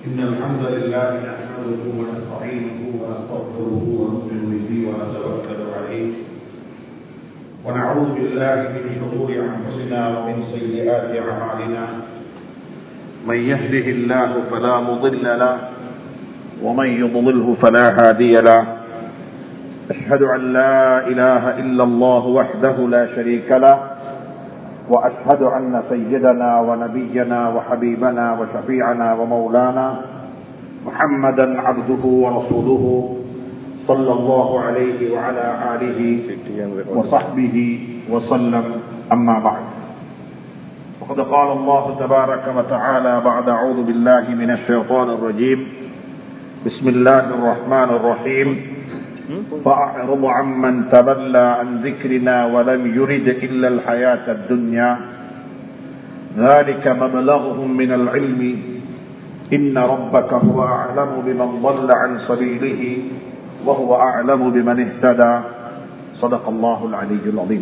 إن الحمد لله نحمده ونستعينه ونستغفره ونؤمن به ونتوكل عليه ونعوذ بالله من شرور أنفسنا ومن سيئات أعمالنا من يهده الله فلا مضل له ومن يضلله فلا هادي له أشهد أن لا إله إلا الله وحده لا شريك له وأشهد أن سيدنا ونبينا وحبيبنا وشفيعنا ومولانا محمدا عبده ورسوله صلى الله عليه وعلى آله وصحبه وسلم أما بعد وقد قال الله تبارك وتعالى بعد أعوذ بالله من الشيطان الرجيم بسم الله الرحمن الرحيم فأعرض عمن تبلى عن ذكرنا ولم يرد إلا الحياة الدنيا ذلك مبلغهم من العلم إن ربك هو أعلم بمن ضل عن سبيله وهو أعلم بمن اهتدى صدق الله العلي العظيم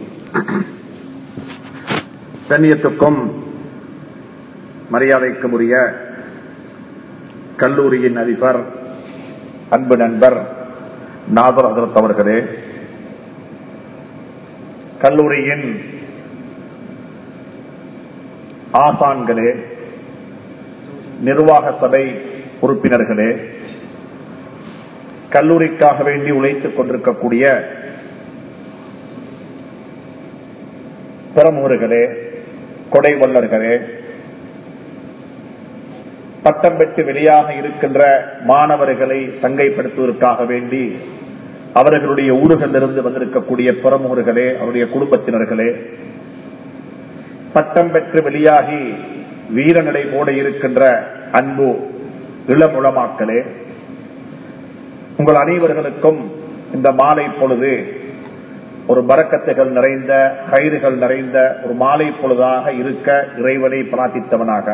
கண்ணியத்துக்கும் மரியாதைக்கும் உரிய கல்லூரியின் அதிபர் அன்பு நண்பர் நாதர் ஹசரத் அவர்களே கல்லூரியின் ஆசான்களே நிர்வாக சபை உறுப்பினர்களே கல்லூரிக்காக வேண்டி உழைத்துக் கொண்டிருக்கக்கூடிய பிரமுகர்களே கொடை வல்லர்களே பட்டம் பெற்று வெளியாக இருக்கின்ற மாணவர்களை சங்கைப்படுத்துவதற்காக வேண்டி அவர்களுடைய ஊர்களிலிருந்து வந்திருக்கக்கூடிய பிரமுகர்களே அவருடைய குடும்பத்தினர்களே பட்டம் பெற்று வெளியாகி வீரநடை போட இருக்கின்ற அன்பு இளமுளமாக்களே உங்கள் அனைவர்களுக்கும் இந்த மாலை பொழுது ஒரு பறக்கத்துகள் நிறைந்த கயிறுகள் நிறைந்த ஒரு மாலை பொழுதாக இருக்க இறைவனை பிரார்த்தித்தவனாக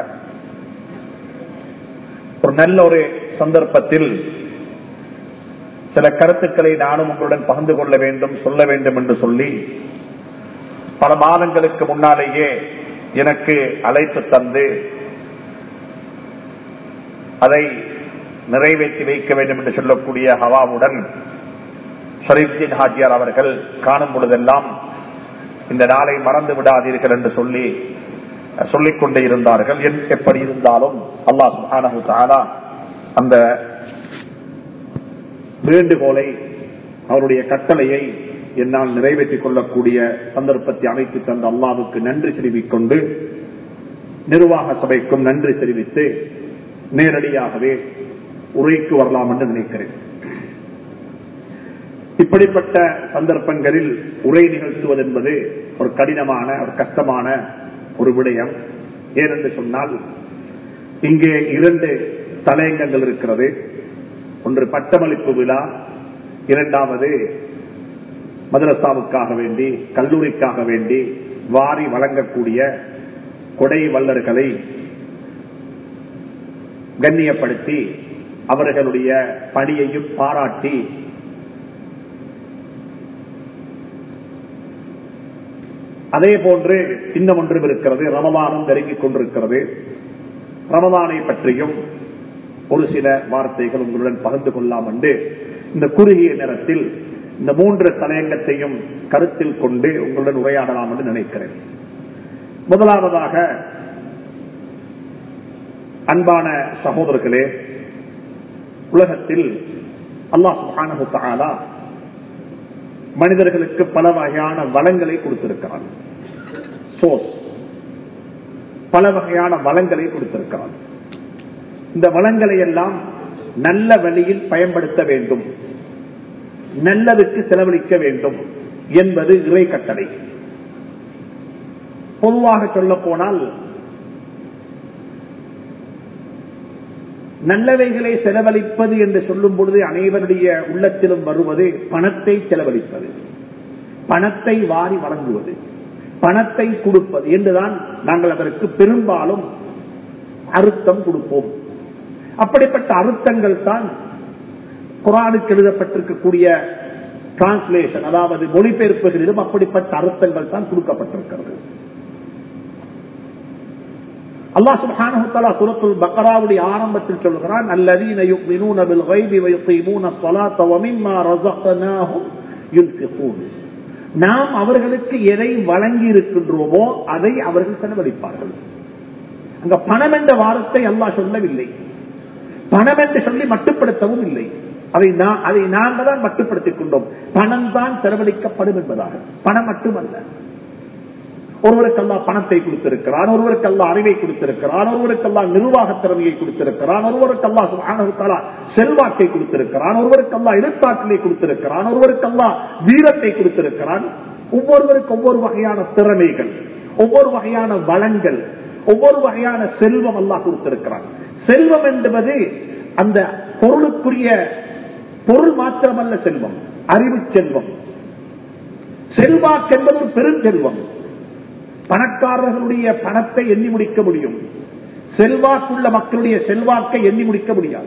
ஒரு நல்ல ஒரு சந்தர்ப்பத்தில் சில கருத்துக்களை நானும் உங்களுடன் பகிர்ந்து கொள்ள வேண்டும் சொல்ல வேண்டும் என்று சொல்லி பல மாதங்களுக்கு முன்னாலேயே எனக்கு அழைப்பு தந்து அதை நிறைவேற்றி வைக்க வேண்டும் என்று சொல்லக்கூடிய ஹவாவுடன் ஷரீப்தீன் ஹாஜியார் அவர்கள் காணும் பொழுதெல்லாம் இந்த நாளை மறந்து விடாதீர்கள் என்று சொல்லி சொல்லிக் கொண்டே இருந்தார்கள் எப்படி இருந்தாலும் அல்லா சுஹானா அந்த வேண்டுகோளை அவருடைய கட்டளையை என்னால் நிறைவேற்றிக் கொள்ளக்கூடிய சந்தர்ப்பத்தை அமைத்து தந்த அல்லாவுக்கு நன்றி தெரிவிக்கொண்டு நிர்வாக சபைக்கும் நன்றி தெரிவித்து நேரடியாகவே உரைக்கு வரலாம் என்று நினைக்கிறேன் இப்படிப்பட்ட சந்தர்ப்பங்களில் உரை நிகழ்த்துவது என்பது ஒரு கடினமான ஒரு கஷ்டமான ஒரு விடயம் ஏனென்று சொன்னால் இங்கே இரண்டு தலையங்கங்கள் இருக்கிறது ஒன்று பட்டமளிப்பு விழா இரண்டாவது மதரசாவுக்காக வேண்டி கல்லூரிக்காக வேண்டி வாரி வழங்கக்கூடிய கொடை வல்லர்களை கண்ணியப்படுத்தி அவர்களுடைய பணியையும் பாராட்டி அதே போன்று இன்னும் ஒன்றும் இருக்கிறது ரமதானம் நெருங்கிக் கொண்டிருக்கிறது ரமதானை பற்றியும் ஒரு சில வார்த்தைகள் உங்களுடன் பகிர்ந்து கொள்ளலாம் என்று இந்த குறுகிய நேரத்தில் இந்த மூன்று தலையங்கத்தையும் கருத்தில் கொண்டு உங்களுடன் உரையாடலாம் என்று நினைக்கிறேன் முதலாவதாக அன்பான சகோதரர்களே உலகத்தில் அல்லாஹ் சுஹானா மனிதர்களுக்கு பல வகையான வளங்களை கொடுத்திருக்கிறான் சோர்ஸ் பல வகையான வளங்களை கொடுத்திருக்கிறான் இந்த வளங்களை எல்லாம் நல்ல வழியில் பயன்படுத்த வேண்டும் நல்லதுக்கு செலவழிக்க வேண்டும் என்பது இறை கட்டளை பொதுவாக சொல்ல போனால் நல்லவைகளை செலவழிப்பது என்று சொல்லும் பொழுது அனைவருடைய உள்ளத்திலும் வருவது பணத்தை செலவழிப்பது பணத்தை வாரி வழங்குவது பணத்தை கொடுப்பது என்றுதான் நாங்கள் அதற்கு பெரும்பாலும் அர்த்தம் கொடுப்போம் அப்படிப்பட்ட அர்த்தங்கள் தான் குரானுக்கு எழுதப்பட்டிருக்கக்கூடிய டிரான்ஸ்லேஷன் அதாவது மொழிபெயர்ப்புகளிலும் அப்படிப்பட்ட அர்த்தங்கள் தான் கொடுக்கப்பட்டிருக்கிறது அல்லாஹ் சுப்ஹானஹு தஆலா சூரத்துல் பக்ராவுடைய ஆரம்பத்தில் சொல்கிறான் அல்லதீன யுமினூன பில் கைபி வ யுகீமூன ஸலாத்த வ மிம்மா ரஸக்னாஹும் யுன்ஃபிகூன் நாம் அவர்களுக்கு எதை வழங்கி இருக்கின்றோமோ அதை அவர்கள் செலவழிப்பார்கள் அங்க பணம் என்ற வார்த்தை அல்லாஹ் சொல்லவில்லை பணம் என்று சொல்லி மட்டுப்படுத்தவும் இல்லை அதை நான் அதை நாங்கள் தான் மட்டுப்படுத்திக் கொண்டோம் பணம் தான் செலவழிக்கப்படும் என்பதாக பணம் மட்டுமல்ல ஒருவருக்கெல்லாம் பணத்தை கொடுத்திருக்கிறான் ஒருவருக்கெல்லாம் அறிவை கொடுத்திருக்கிறான் ஒருவருக்கெல்லாம் நிர்வாக திறமையை கொடுத்திருக்கிறான் ஒருவருக்கெல்லாம் சுப்ஹானஹு செல்வாக்கை கொடுத்திருக்கிறான் ஒருவருக்கெல்லாம் எதிர்பார்ப்பிலை கொடுத்திருக்கிறான் ஒருவருக்கெல்லாம் வீரத்தை கொடுத்திருக்கிறான் ஒவ்வொருவருக்கு ஒவ்வொரு வகையான திறமைகள் ஒவ்வொரு வகையான வளங்கள் ஒவ்வொரு வகையான செல்வம் எல்லாம் கொடுத்திருக்கிறான் செல்வம் என்பது அந்த பொருளுக்குரிய பொருள் மாத்திரமல்ல செல்வம் அறிவு செல்வம் செல்வாக்கு என்பது ஒரு பெருஞ்செல்வம் பணக்காரர்களுடைய பணத்தை எண்ணி முடிக்க முடியும் செல்வாக்குள்ள மக்களுடைய செல்வாக்கை எண்ணி முடிக்க முடியாது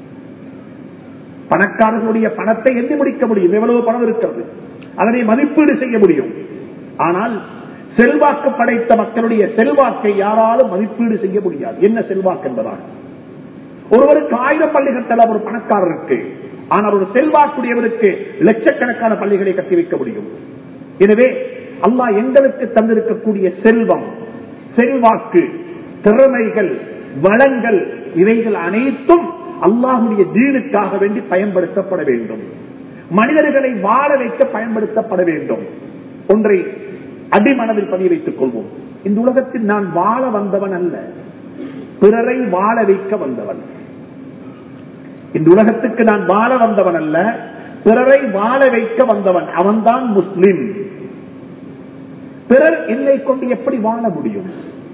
பணக்காரர்களுடைய பணத்தை எண்ணி முடிக்க முடியும் எவ்வளவு பணம் இருக்கிறது அதனை மதிப்பீடு செய்ய முடியும் ஆனால் செல்வாக்கு படைத்த மக்களுடைய செல்வாக்கை யாராலும் மதிப்பீடு செய்ய முடியாது என்ன செல்வாக்கு என்பதாக ஒருவருக்கு ஆயிரம் பள்ளி கட்டலாம் ஒரு பணக்காரருக்கு ஆனால் ஒரு செல்வாக்குடையவருக்கு லட்சக்கணக்கான பள்ளிகளை கட்டி வைக்க முடியும் எனவே அல்லாஹ் எங்களுக்கு தந்திருக்கக்கூடிய செல்வம் செல்வாக்கு திறமைகள் வளங்கள் இவைகள் அனைத்தும் அல்லாஹுடைய தீனுக்காக வேண்டி பயன்படுத்தப்பட வேண்டும் மனிதர்களை வாழ வைக்க பயன்படுத்தப்பட வேண்டும் ஒன்றை அடிமனதில் பதிய வைத்துக் கொள்வோம் இந்த உலகத்தில் நான் வாழ வந்தவன் அல்ல பிறரை வாழ வைக்க வந்தவன் இந்த உலகத்துக்கு நான் வாழ வந்தவன் அல்ல பிறரை வாழ வைக்க வந்தவன் அவன்தான் முஸ்லிம் பிறர் என்னை கொண்டு எப்படி வாழ முடியும்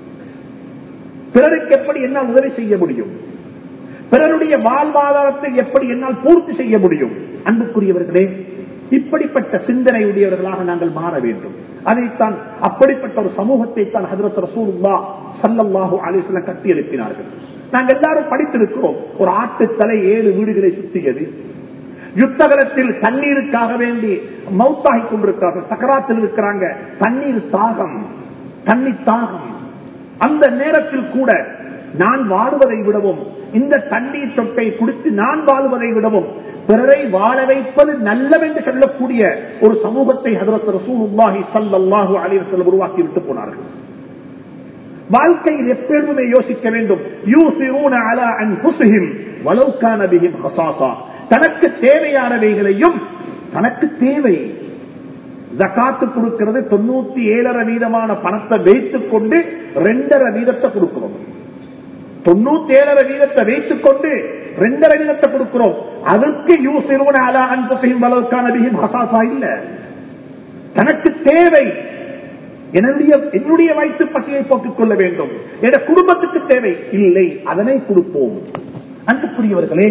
பிறருக்கு எப்படி என்னால் உதவி செய்ய முடியும் பிறருடைய வாழ்வாதாரத்தை எப்படி என்னால் பூர்த்தி செய்ய முடியும் அன்புக்குரியவர்களே இப்படிப்பட்ட சிந்தனை உடையவர்களாக நாங்கள் மாற வேண்டும் அதைத்தான் அப்படிப்பட்ட ஒரு சமூகத்தை தான் ஹதரத் ரசூலுல்லா சல்லல்லாஹு அலிஸ்லாம் கட்டி எழுப்பினார்கள் நாங்கள் எல்லாரும் படித்திருக்கிறோம் ஒரு ஆட்டு தலை ஏழு வீடுகளை சுத்தியது யுத்தகலத்தில் தண்ணீருக்காக வேண்டி மௌத்தாகி கொண்டிருக்கிறார்கள் சக்கராத்தில் இருக்கிறாங்க தண்ணீர் தாகம் தண்ணீர் தாகம் அந்த நேரத்தில் கூட நான் வாடுவதை விடவும் இந்த தண்ணீர் சொட்டை குடித்து நான் வாழ்வதை விடவும் பிறரை வாழ வைப்பது நல்லவென்று சொல்லக்கூடிய ஒரு சமூகத்தை ஹதரத் ரசூலுல்லாஹி ஸல்லல்லாஹு அலைஹி வஸல்லம் உருவாக்கி விட்டு போனார்கள் வாழ்க்கையில் எப்பொழுதுமே யோசிக்க வேண்டும் யூசிரூன அலா அன்ஃபுஸிஹிம் வலவ் கான பிஹிம் ஹஸாஸா தனக்கு தேவையானவைகளையும் தனக்கு தேவை ஜக்காத்து கொடுக்கிறது தொண்ணூத்தி ஏழரை வீதமான பணத்தை வைத்துக் கொண்டு ரெண்டரை வீதத்தை கொடுக்கிறோம் தொண்ணூத்தி ஏழரை வீதத்தை வைத்துக் கொண்டு ரெண்டரை வீதத்தை கொடுக்கிறோம் அதற்கு யூஸ் அலா அன்புசையும் வளர்க்கான ஹசாசா இல்ல தனக்கு தேவை என்னுடைய என்னுடைய வயிற்று பசியை போட்டுக் கொள்ள வேண்டும் என குடும்பத்துக்கு தேவை இல்லை அதனை கொடுப்போம் அன்புக்குரியவர்களே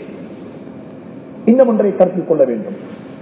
இன்னும் ஒன்றை கருத்தில் கொள்ள வேண்டும்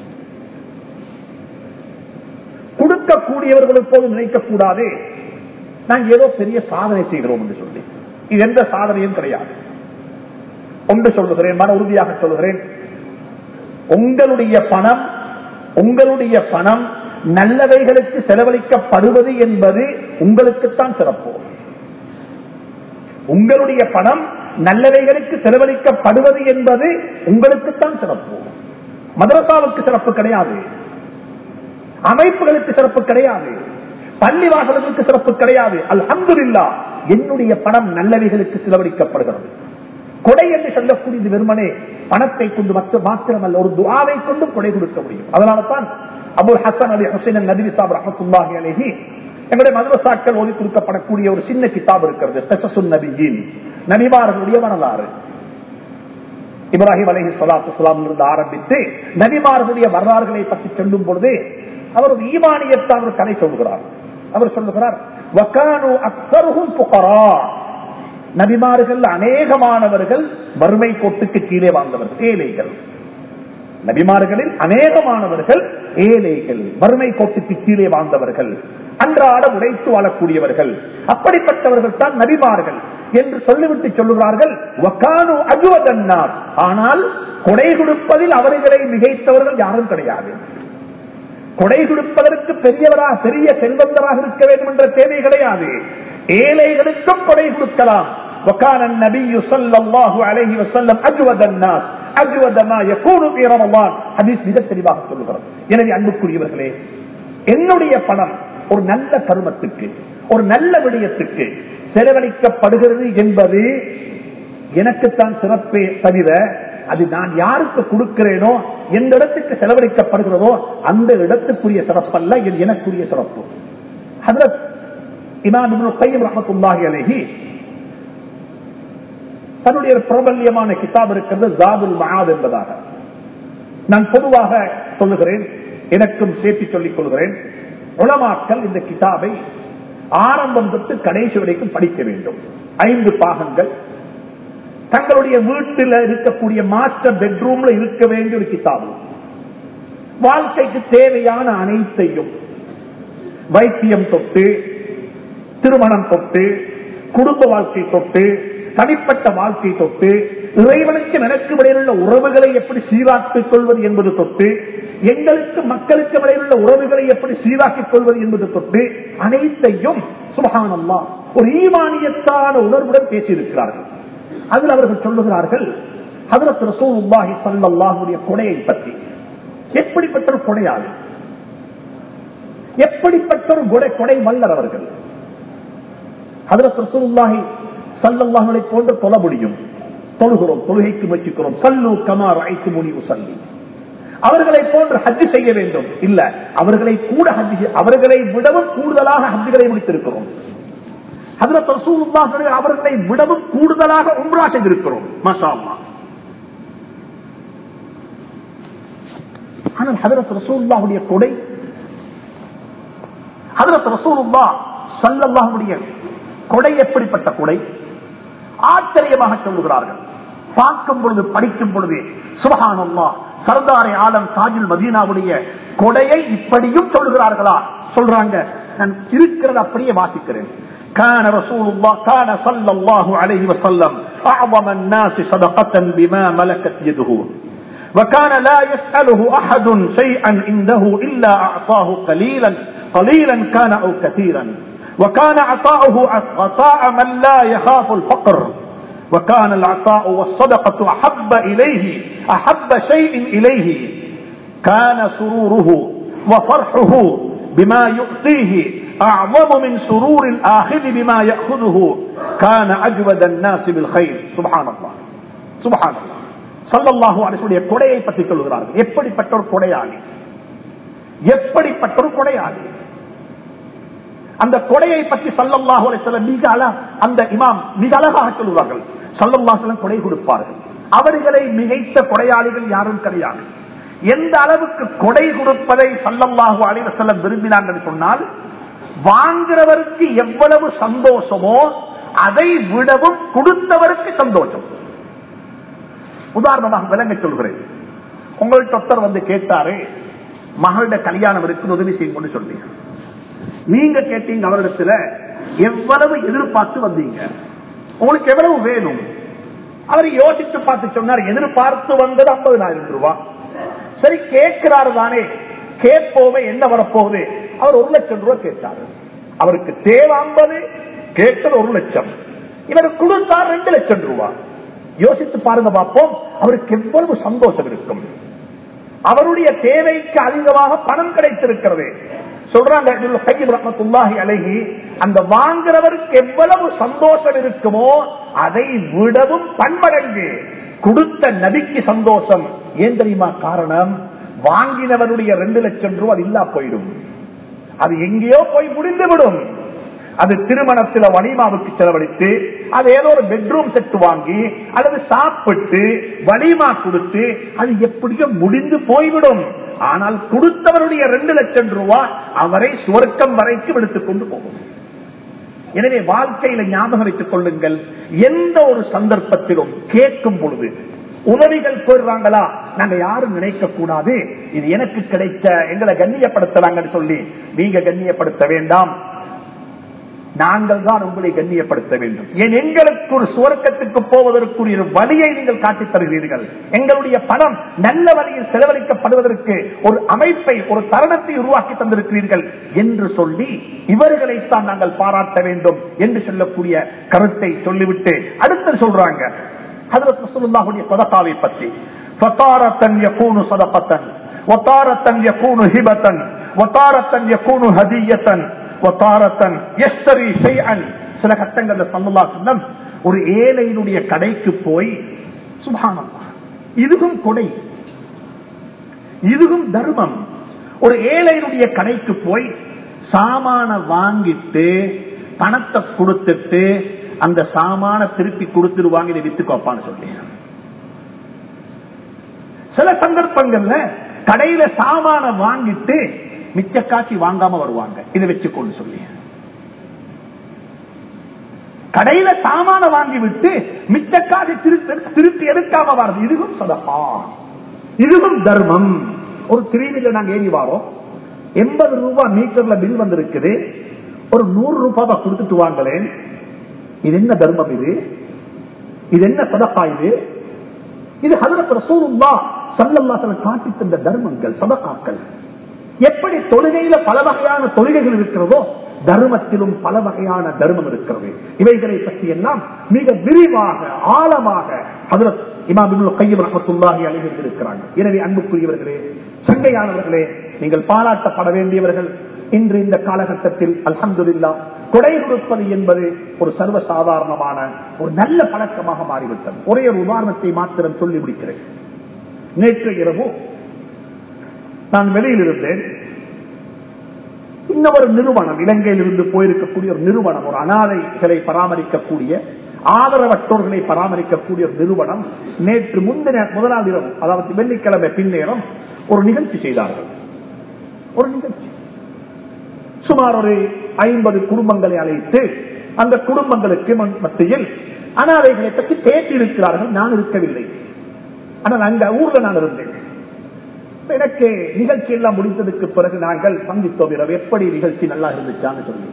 கொடுக்கக்கூடியவர்கள் போது நினைக்கக்கூடாது நாங்கள் ஏதோ பெரிய சாதனை செய்கிறோம் என்று சொல்லி இது எந்த சாதனையும் கிடையாது ஒன்று சொல்லுகிறேன் மன உறுதியாக சொல்லுகிறேன் உங்களுடைய பணம் உங்களுடைய பணம் நல்லவைகளுக்கு செலவழிக்கப்படுவது என்பது உங்களுக்குத்தான் சிறப்பு உங்களுடைய பணம் நல்லவைகளுக்கு செலவழிக்கப்படுவது என்பது உங்களுக்குத்தான் சிறப்பு மதரசாவுக்கு சிறப்பு கிடையாது அமைப்புகளுக்கு சிறப்பு கிடையாது பள்ளிவாசல்களுக்கு சிறப்பு கிடையாது அல்ஹம்துலில்லா என்னுடைய பணம் நல்லவைகளுக்கு செலவழிக்கப்படுகிறது கொடை என்று சொல்லக்கூடியது வெறுமனே பணத்தை கொண்டு மற்ற மாத்திரமல்ல ஒரு துவாவை கொண்டு கொடை கொடுக்க முடியும் அதனால தான் அபுல் ஹசன் அலி ஹுசைன் நபி சாப் ரஹத்துல்லாஹி அலைஹி எங்களுடைய மதரசாக்கள் ஓதி கொடுக்கப்படக்கூடிய ஒரு சின்ன கிதாப் இருக்கிறது பெசசுன் நபியின் நபிமார்களுடைய வரலாறு இப்ராஹிம் அலஹி சலாத்து சலாம் இருந்து ஆரம்பித்து நபிமார்களுடைய வரலாறுகளை பற்றி சொல்லும் பொழுது அவர் ஒரு ஈமானியத்தை அவர் கதை சொல்கிறார் அவர் சொல்லுகிறார் வக்கானு அக்சருகும் புகரா நபிமார்கள் அநேகமானவர்கள் வறுமை கோட்டுக்கு கீழே வாழ்ந்தவர்கள் ஏழைகள் நபிமார்களில் அநேகமானவர்கள் ஏழைகள் வறுமை கோட்டுக்கு கீழே வாழ்ந்தவர்கள் அன்றாட உடைத்து வாழக்கூடியவர்கள் அப்படிப்பட்டவர்கள் தான் நபிமார்கள் என்று சொல்லிவிட்டு சொல்லுகிறார்கள் வக்கானு அஜுவதன்னார் ஆனால் கொடை கொடுப்பதில் அவர்களை மிகைத்தவர்கள் யாரும் கிடையாது கொடை கொடுப்பதற்கு பெரியவராக பெரிய செல்வந்தராக இருக்க வேண்டும் என்ற தேவை கிடையாது ஏழைகளுக்கும் கொடை கொடுக்கலாம் وكان النبي صلى الله عليه وسلم اجود الناس اجود ما يكون في رمضان حديث மிக தெளிவாக சொல்லுகிறது எனவே அன்புக்குரியவர்களே என்னுடைய பணம் ஒரு நல்ல கருமத்துக்கு ஒரு நல்ல விடயத்துக்கு செலவழிக்கப்படுகிறது என்பது எனக்குத்தான் சிறப்பே தவிர அது நான் யாருக்கு கொடுக்கிறேனோ எந்த இடத்துக்கு செலவழிக்கப்படுகிறதோ அந்த இடத்துக்குரிய சிறப்பல்ல இது எனக்குரிய சிறப்பு ஹதரத் இமாம் இப்னு கையம் ரஹமத்துல்லாஹி அலைஹி தன்னுடைய ஒரு பிரபல்யமான கிதாப் இருக்கிறது ஜாதுல் மகாத் என்பதாக நான் பொதுவாக சொல்லுகிறேன் எனக்கும் சேர்த்து சொல்லிக் கொள்கிறேன் உலமாக்கள் இந்த கிதாபை ஆரம்பம் தொட்டு கடைசி வரைக்கும் படிக்க வேண்டும் ஐந்து பாகங்கள் தங்களுடைய வீட்டில் இருக்கக்கூடிய மாஸ்டர் பெட்ரூம்ல இருக்க வேண்டிய ஒரு கிதாபு வாழ்க்கைக்கு தேவையான அனைத்தையும் வைத்தியம் தொட்டு திருமணம் தொட்டு குடும்ப வாழ்க்கை தொட்டு தனிப்பட்ட வாழ்க்கை தொட்டு இறைவனுக்கு எனக்கு இடையிலுள்ள உறவுகளை எப்படி சீராக்கிக் கொள்வது என்பது தொட்டு எங்களுக்கு மக்களுக்கு இடையிலுள்ள உறவுகளை எப்படி சீராக்கிக் கொள்வது என்பது தொட்டு அனைத்தையும் சுபகானம்மா ஒரு ஈமானியத்தான உணர்வுடன் பேசியிருக்கிறார்கள் அதில் அவர்கள் சொல்லுகிறார்கள் ஹதரத் ரசூலுல்லாஹி ஸல்லல்லாஹுடைய கொடையை பற்றி எப்படிப்பட்ட ஒரு கொடையாளி எப்படிப்பட்ட ஒரு கொடை கொடை மல்லர் அவர்கள் ஹதரத் ரசூலுல்லாஹி ஸல்லல்லாஹுவை போன்று தொழ முடியும் தொழுகிறோம் தொழுகைக்கு முயற்சிக்கிறோம் சல்லு கமார் ஐத்து முனிவு சல்லி அவர்களை போன்று ஹஜ் செய்ய வேண்டும் இல்ல அவர்களை கூட ஹஜ் அவர்களை விடவும் கூடுதலாக ஹஜ்களை முடித்திருக்கிறோம் ஹதரத் ரசூலுல்லாஹ் அவர்களை விடவும் கூடுதலாக உம்ரா செய்திருக்கிறோம் மாஷா அல்லாஹ் ஆனால் ஹதரத் ரசூலுல்லாஹுடைய கொடை ஹதரத் ரசூலுல்லா சல்லல்லாஹுடைய கொடை எப்படிப்பட்ட கொடை ஆச்சரியமாக சொல்லுகிறார்கள் பார்க்கும் பொழுது படிக்கும் பொழுது சுபஹானல்லா சர்தாரை ஆலம் தாஜுல் மதீனாவுடைய கொடையை இப்படியும் சொல்லுகிறார்களா சொல்றாங்க நான் இருக்கிறத அப்படியே வாசிக்கிறேன் كان رسول الله كان صلى الله عليه وسلم أعظم الناس صدقة بما ملكت يده وكان لا يسأله أحد شيئا عنده إلا أعطاه قليلا قليلا كان أو كثيرا وكان عطاؤه عطاء من لا يخاف الفقر وكان العطاء والصدقة أحب إليه أحب شيء إليه كان سروره وفرحه بما يؤتيه أعظم من سرور الآخذ بما يأخذه كان أجود الناس بالخير سبحان الله سبحان الله சல்லல்லாஹு அலிசுடைய கொடையை பற்றி சொல்லுகிறார்கள் எப்படிப்பட்ட ஒரு கொடையாளி எப்படிப்பட்ட ஒரு கொடையாளி அந்த கொடையை பற்றி சல்லல்லாஹு அலிஸ்லம் மிக அழ அந்த இமாம் மிக அழகாக சொல்லுவார்கள் சல்லல்லாஹலம் கொடை கொடுப்பார்கள் அவர்களை மிகைத்த கொடையாளிகள் யாரும் கிடையாது எந்த அளவுக்கு கொடை கொடுப்பதை சல்லல்லாஹு அலிவசல்லம் விரும்பினார் என்று சொன்னால் வாங்குறவருக்கு எவ்வளவு சந்தோஷமோ அதை விடவும் கொடுத்தவருக்கு சந்தோஷம் உதாரணமாக விளங்க சொல்கிறேன் உங்கள்கிட்ட ஒருத்தர் வந்து கேட்டாரு மகளிட கல்யாணம் இருக்கு உதவி செய்யும் சொன்னீங்க நீங்க கேட்டீங்க அவரிடத்துல எவ்வளவு எதிர்பார்த்து வந்தீங்க உங்களுக்கு எவ்வளவு வேணும் அவர் யோசிச்சு பார்த்து சொன்னார் எதிர்பார்த்து வந்தது ஐம்பதுனாயிரம் ரூபாய் சரி கேட்கிறாரு தானே கேட்போமே என்ன வரப்போகுது அவர் ஒரு லட்சம் ரூபாய் கேட்டாரு அவருக்கு தேவை ஐம்பது கேட்டது ஒரு லட்சம் இவர் கொடுத்தார் ரெண்டு லட்சம் ரூபாய் யோசித்து பாருங்க பார்ப்போம் அவருக்கு எவ்வளவு சந்தோஷம் இருக்கும் அவருடைய தேவைக்கு அதிகமாக பணம் கிடைத்திருக்கிறது சொல்றாங்க அழகி அந்த வாங்குறவருக்கு எவ்வளவு சந்தோஷம் இருக்குமோ அதை விடவும் பன்மடங்கு கொடுத்த நபிக்கு சந்தோஷம் ஏன் தெரியுமா காரணம் வாங்கினவருடைய ரெண்டு லட்சம் ரூபாய் இல்லா போயிடும் அது எங்கேயோ போய் முடிந்துவிடும் அது திருமணத்துல வலிமாவுக்கு செலவழித்து அது ஏதோ ஒரு பெட்ரூம் செட் வாங்கி அல்லது சாப்பிட்டு வலிமா கொடுத்து அது எப்படியோ முடிந்து போய்விடும் ஆனால் கொடுத்தவருடைய ரெண்டு லட்சம் ரூபாய் அவரை சுவர்க்கம் வரைக்கும் எடுத்துக் கொண்டு போகும் எனவே வாழ்க்கையில ஞாபகம் வைத்துக் கொள்ளுங்கள் எந்த ஒரு சந்தர்ப்பத்திலும் கேட்கும் பொழுது உதவிகள் போயிடுறாங்களா நாங்க யாரும் நினைக்க கூடாது இது எனக்கு கிடைத்த எங்களை கண்ணியப்படுத்துறாங்கன்னு சொல்லி நீங்க கண்ணியப்படுத்த வேண்டாம் நாங்கள் தான் உங்களை கண்ணியப்படுத்த வேண்டும் ஏன் எங்களுக்கு ஒரு சுவர்க்கத்துக்கு போவதற்குரிய ஒரு வழியை நீங்கள் காட்டித் தருகிறீர்கள் எங்களுடைய பணம் நல்ல வழியில் செலவழிக்கப்படுவதற்கு ஒரு அமைப்பை ஒரு தருணத்தை உருவாக்கி தந்திருக்கிறீர்கள் என்று சொல்லி இவர்களைத்தான் நாங்கள் பாராட்ட வேண்டும் என்று சொல்லக்கூடிய கருத்தை சொல்லிவிட்டு அடுத்து சொல்றாங்க ஹதரத் ரசூலுல்லாஹுடைய சதகாவை பற்றி ஃபதாரத்தன் யகூனு சதகத்தன் வதாரத்தன் யகூனு ஹிபத்தன் வதாரத்தன் யகூனு ஹதியத்தன் வதாரத்தன் யஸ்தரி ஷைஅன் சில கட்டங்கள்ல ஸல்லல்லாஹு அலைஹி வஸல்லம் ஒரு ஏழையினுடைய கடைக்கு போய் சுப்ஹானல்லாஹ் இதுவும் கொடை இதுவும் தர்மம் ஒரு ஏழையினுடைய கடைக்கு போய் சாமான வாங்கிட்டு பணத்தை கொடுத்துட்டு அந்த சாமான திருப்பி கொடுத்துருவாங்க இதை வித்துக்கோப்பான்னு சொல்லி சில சந்தர்ப்பங்கள்ல கடையில சாமான வாங்கிட்டு மிச்ச காட்சி வாங்காம வருவாங்க இதை வச்சுக்கொண்டு சொல்லி கடையில சாமான வாங்கி விட்டு மிச்ச காட்சி திருப்பி திருப்பி எடுக்காம வர்றது இதுவும் சதப்பா இதுவும் தர்மம் ஒரு திருவில நாங்க ஏறி வாரோம் எண்பது ரூபாய் மீட்டர்ல பில் வந்திருக்குது ஒரு நூறு ரூபாவை கொடுத்துட்டு வாங்களேன் இது என்ன தர்மம் இது இது என்ன சதப்பா இது இது ஹதரத் ரசூலுல்லா சல்லல்லாஹு காட்டி தந்த தர்மங்கள் சதகாக்கள் எப்படி தொழுகையில பல வகையான தொழுகைகள் இருக்கிறதோ தர்மத்திலும் பல வகையான தர்மம் இருக்கிறது இவைகளை பற்றி எல்லாம் மிக விரிவாக ஆழமாக ஹதரத் இமாம் கையம் ரஹமத்துல்லாஹி அலைகள் இருக்கிறாங்க எனவே அன்புக்குரியவர்களே சங்கையானவர்களே நீங்கள் பாராட்டப்பட வேண்டியவர்கள் இன்று இந்த காலகட்டத்தில் அல்ஹம்துலில்லா கொடை கொடுப்பது என்பது ஒரு சர்வ சாதாரணமான ஒரு நல்ல பழக்கமாக மாறிவிட்டது ஒரே ஒரு உதாரணத்தை மாத்திரம் சொல்லி முடிக்கிறேன் நேற்று இரவு நான் வெளியில் இருந்தேன் இன்னொரு நிறுவனம் இலங்கையில் இருந்து போயிருக்கக்கூடிய ஒரு நிறுவனம் ஒரு அனாதைகளை பராமரிக்கக்கூடிய ஆதரவற்றோர்களை பராமரிக்கக்கூடிய ஒரு நிறுவனம் நேற்று முந்தின முதலாம் இரவு அதாவது வெள்ளிக்கிழமை பின்னேரம் ஒரு நிகழ்ச்சி செய்தார்கள் ஒரு நிகழ்ச்சி சுமார் ஒரு ஐம்பது குடும்பங்களை அழைத்து அந்த குடும்பங்களுக்கு மத்தியில் அனாதைகளை பற்றி பேட்டி இருக்கிறார்கள் நான் இருக்கவில்லை ஆனால் அந்த ஊர்ல நான் இருந்தேன் எனக்கு நிகழ்ச்சி எல்லாம் முடித்ததுக்கு பிறகு நாங்கள் சந்தித்தோம் இரவு எப்படி நிகழ்ச்சி நல்லா இருந்துச்சான்னு சொல்லி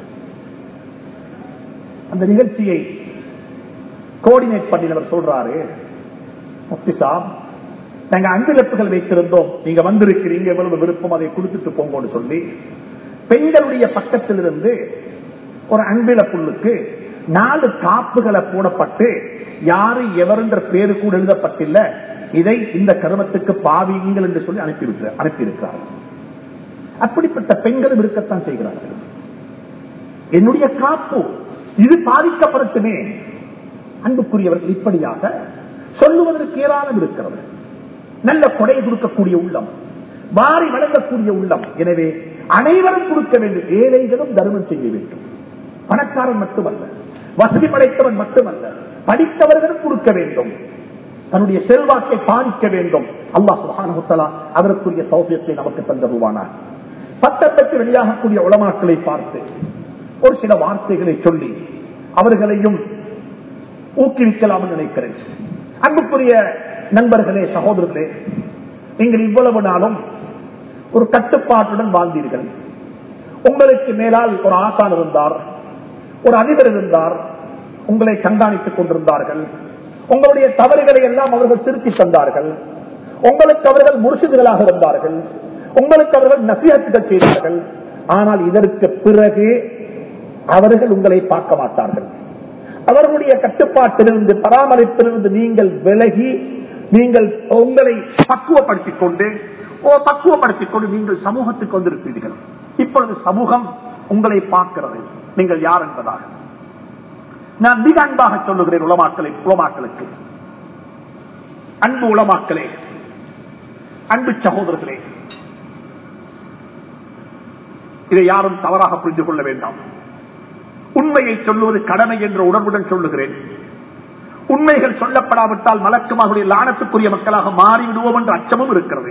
அந்த நிகழ்ச்சியை கோஆர்டினேட் பண்ணினவர் சொல்றாரு முப்தி சாப் நாங்க அங்கிலப்புகள் வைத்திருந்தோம் நீங்க வந்திருக்கிறீங்க எவ்வளவு விருப்பம் அதை கொடுத்துட்டு போங்கன்னு சொல்லி பெண்களுடைய பக்கத்திலிருந்து ஒரு அன்பில புல்லுக்கு நாலு காப்புகளை போடப்பட்டு யாரு எவருன்ற பேரு கூட எழுதப்பட்டில்ல இதை இந்த கருமத்துக்கு பாவியுங்கள் என்று சொல்லி அனுப்பிவிட்டு அனுப்பியிருக்கிறார்கள் அப்படிப்பட்ட பெண்களும் இருக்கத்தான் செய்கிறார்கள் என்னுடைய காப்பு இது பாதிக்கப்படட்டுமே அன்புக்குரியவர்கள் இப்படியாக சொல்லுவதற்கு ஏராளம் இருக்கிறது நல்ல கொடை கொடுக்கக்கூடிய உள்ளம் வாரி வழங்கக்கூடிய உள்ளம் எனவே அனைவரும் கொடுக்க வேண்டும் ஏழைகளும் தர்மம் செய்ய வேண்டும் பணக்காரன் மட்டுமல்ல வசதி படைத்தவன் மட்டுமல்ல படித்தவர்களும் கொடுக்க வேண்டும் தன்னுடைய செல்வாக்கை பாதிக்க வேண்டும் அல்லா சுகானகுத்தலா அதற்குரிய சௌசியத்தை நமக்கு தந்தருவானார் பட்டத்துக்கு வெளியாகக்கூடிய உளமாக்களை பார்த்து ஒரு சில வார்த்தைகளை சொல்லி அவர்களையும் ஊக்குவிக்கலாம் நினைக்கிறேன் அன்புக்குரிய நண்பர்களே சகோதரர்களே நீங்கள் இவ்வளவு நாளும் ஒரு கட்டுப்பாட்டுடன் வாழ்ந்தீர்கள் உங்களுக்கு மேலால் ஒரு ஆசான் இருந்தார் ஒரு அதிபர் இருந்தார் உங்களை கண்காணித்துக் கொண்டிருந்தார்கள் உங்களுடைய தவறுகளை எல்லாம் அவர்கள் திருத்தி தந்தார்கள் உங்களுக்கு அவர்கள் முருசுகளாக இருந்தார்கள் உங்களுக்கு அவர்கள் நசியத்துகள் செய்தார்கள் ஆனால் இதற்கு பிறகு அவர்கள் உங்களை பார்க்க மாட்டார்கள் அவர்களுடைய கட்டுப்பாட்டிலிருந்து பராமரிப்பிலிருந்து நீங்கள் விலகி நீங்கள் உங்களை பக்குவப்படுத்திக் கொண்டு பக்குவப்படுத்திக் கொண்டு நீங்கள் சமூகத்துக்கு வந்திருப்பீர்கள் இப்பொழுது சமூகம் உங்களை பார்க்கிறது நீங்கள் யார் என்பதாக நான் மிக அன்பாக சொல்லுகிறேன் உளமாக்களை உளமாக்களுக்கு அன்பு உளமாக்களே அன்பு சகோதரர்களே இதை யாரும் தவறாக புரிந்து கொள்ள வேண்டாம் உண்மையை சொல்லுவது கடமை என்ற உணர்வுடன் சொல்லுகிறேன் உண்மைகள் சொல்லப்படாவிட்டால் மலக்குமாவுடைய லானத்துக்குரிய மக்களாக மாறிவிடுவோம் என்ற அச்சமும் இருக்கிறது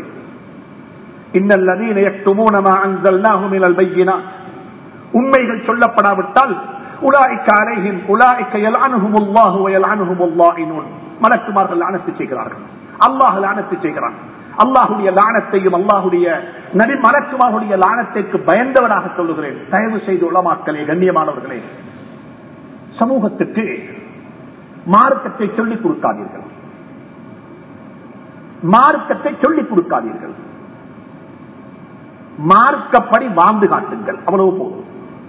உண்மைகள் சொல்லப்படாவிட்டால் மலக்குமார்கள் லானத்து செய்கிறார்கள் அல்லாஹ் லானத்து செய்கிறான் அல்லாஹுடைய லானத்தையும் அல்லாஹுடைய நபி மலக்குமாருடைய லானத்திற்கு பயந்தவனாக சொல்லுகிறேன் தயவு செய்து உளமாக்களே கண்ணியமானவர்களே சமூகத்துக்கு மார்க்கத்தை சொல்லிக் கொடுக்காதீர்கள் மார்க்கத்தை சொல்லிக் கொடுக்காதீர்கள் மார்க்கப்படி வாழ்ந்து காட்டுங்கள் அவ்வளவு போதும்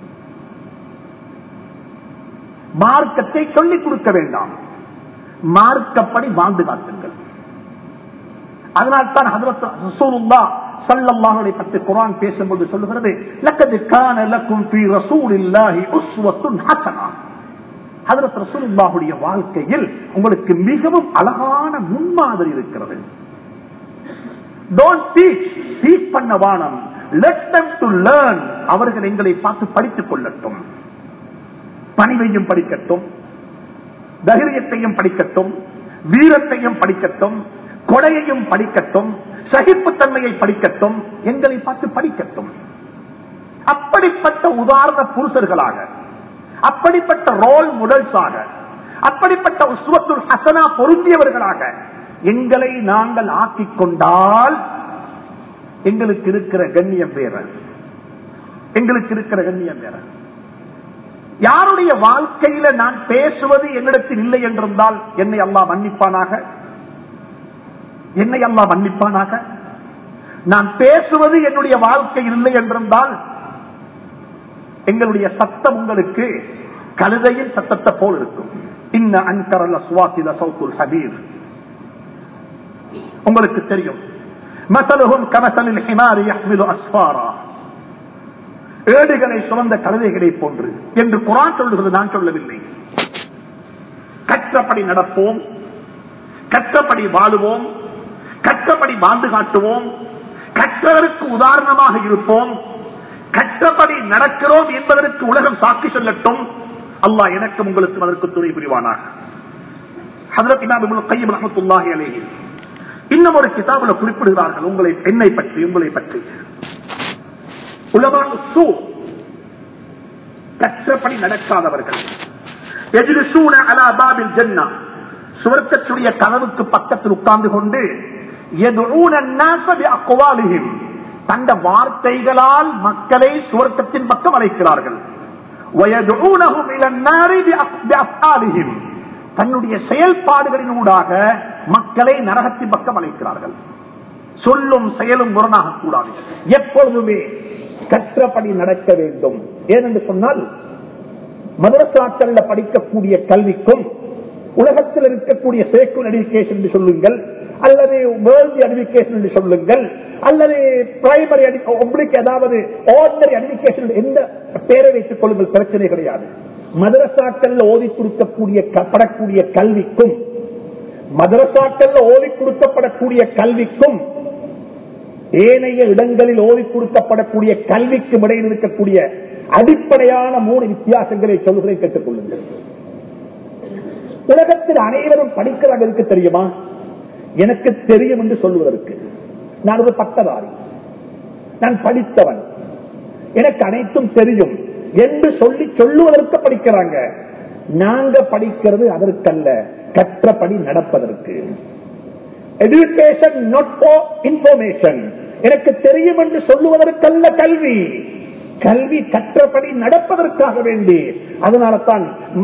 மார்க்கத்தை சொல்லிக் கொடுக்க வேண்டாம் மார்க்கப்படி வாழ்ந்து காட்டுங்கள் அதனால்தான் சல்லல்லாஹுவை பற்றி குரான் பேசும்போது சொல்லுகிறது லக்கது கான லக்கும் ஃபீ ரசூலில்லாஹி உஸ்வத்துன் ஹஸனா ஹஜரத் ரசூலுல்லாஹுடைய வாழ்க்கையில் உங்களுக்கு மிகவும் அழகான முன்மாதிரி இருக்கிறது டோன்ட் டீச் டீச் பண்ண வானம் லெட் them டு லேர்ன் அவர்கள் எங்களை பார்த்து படித்துக் கொள்ளட்டும் பணிவையும் படிக்கட்டும் தைரியத்தையும் படிக்கட்டும் வீரத்தையும் படிக்கட்டும் கொடையையும் படிக்கட்டும் சகிப்புத்தன்மையை படிக்கட்டும் எங்களை பார்த்து படிக்கட்டும் அப்படிப்பட்ட உதாரண புருஷர்களாக அப்படிப்பட்ட ரோல் முதல்ஸாக அப்படிப்பட்ட உஸ்வத்துல் ஹசனா பொருந்தியவர்களாக எங்களை நாங்கள் ஆக்கிக் கொண்டால் எங்களுக்கு இருக்கிற கண்ணியம் வேற எங்களுக்கு இருக்கிற கண்ணியம் வேற யாருடைய வாழ்க்கையில நான் பேசுவது என்னிடத்தில் இல்லை என்றிருந்தால் என்னை அல்லா மன்னிப்பானாக என்னை அல்லா மன்னிப்பானாக நான் பேசுவது என்னுடைய வாழ்க்கையில் இல்லை என்றிருந்தால் எங்களுடைய சத்தம் உங்களுக்கு கழுதையின் சத்தத்தை போல் இருக்கும் இன்ன அன்கரல சுவாசில சௌத்துல் ஹபீர் உங்களுக்கு தெரியும் மசலுகும் கமசலில் ஹிமாரி யஹ்மிலு அஸ்பாரா ஏடுகளை சுமந்த கழுதைகளை போன்று என்று குரான் சொல்லுகிறது நான் சொல்லவில்லை கற்றபடி நடப்போம் கற்றபடி வாழுவோம் கற்றபடி வாழ்ந்து காட்டுவோம் கற்றவருக்கு உதாரணமாக இருப்போம் கற்றபடி நடக்கிறோம் என்பதற்கு உலகம் சாட்சி சொல்லட்டும் அல்லாஹ் எனக்கும் உங்களுக்கு அதற்கு துணை புரிவானாக ஹதரத் இமாம் இப்னு கையம் ரஹ்மத்துல்லாஹி அலைஹி இன்னும் ஒரு கிதாபுல குறிப்பிடுகிறார்கள் உங்களை என்னை பற்றி உங்களை பற்றி உலமான சூ கற்றபடி நடக்காதவர்கள் எஜிலிசூன அலா பாபில் ஜன்னா சுவர்க்கத்துடைய கதவுக்கு பக்கத்தில் உட்கார்ந்து கொண்டு يدعون الناس بأقوالهم தந்த வார்த்தைகளால் மக்களை சுவர்க்கத்தின் பக்கம் அழைக்கிறார்கள் ويدعونهم إلى النار بأفعالهم தன்னுடைய செயல்பாடுகளின் ஊடாக மக்களை நரகத்தின் பக்கம் அழைக்கிறார்கள் சொல்லும் செயலும் முரணாக கூடாது எப்பொழுதுமே கற்றபடி நடக்க வேண்டும் ஏனென்று சொன்னால் மதரசாக்கள்ல படிக்கக்கூடிய கல்விக்கும் உலகத்தில் இருக்கக்கூடிய சேக்குல் எடுக்கேஷன் என்று சொல்லுங்கள் அல்லது வேர்ல்டு எடுக்கேஷன் என்று சொல்லுங்கள் அல்லது பிரைமரி உங்களுக்கு ஏதாவது ஆர்டினரி எடுக்கேஷன் எந்த பேரை வைத்துக் கொள்ளுங்கள் பிரச்சனை கிடையாது மதரசாக்கள் ஓதி கொடுக்கக்கூடிய படக்கூடிய கல்விக்கும் மதரசாக்கள் ஓதி கொடுக்கப்படக்கூடிய கல்விக்கும் ஏனைய இடங்களில் ஓதி கொடுக்கப்படக்கூடிய கல்விக்கும் இடையில் இருக்கக்கூடிய அடிப்படையான மூணு வித்தியாசங்களை சொல்லுகிறேன் கேட்டுக் கொள்ளுங்கள் உலகத்தில் அனைவரும் படிக்கிறாங்க தெரியுமா எனக்கு தெரியும் என்று சொல்லுவதற்கு நான் ஒரு பட்டதாரி நான் படித்தவன் எனக்கு அனைத்தும் தெரியும் என்று சொல்லி சொல்லுவதற்கு படிக்கிறாங்க நாங்க படிக்கிறது அதற்கல்ல கற்றபடி நடப்பதற்கு எஜுகேஷன் நாட் ஃபார் இன்ஃபர்மேஷன் எனக்கு தெரியும் என்று சொல்லுவதற்கல்ல கல்வி கல்வி கற்றபடி நடப்பதற்காக வேண்டி அதனால தான்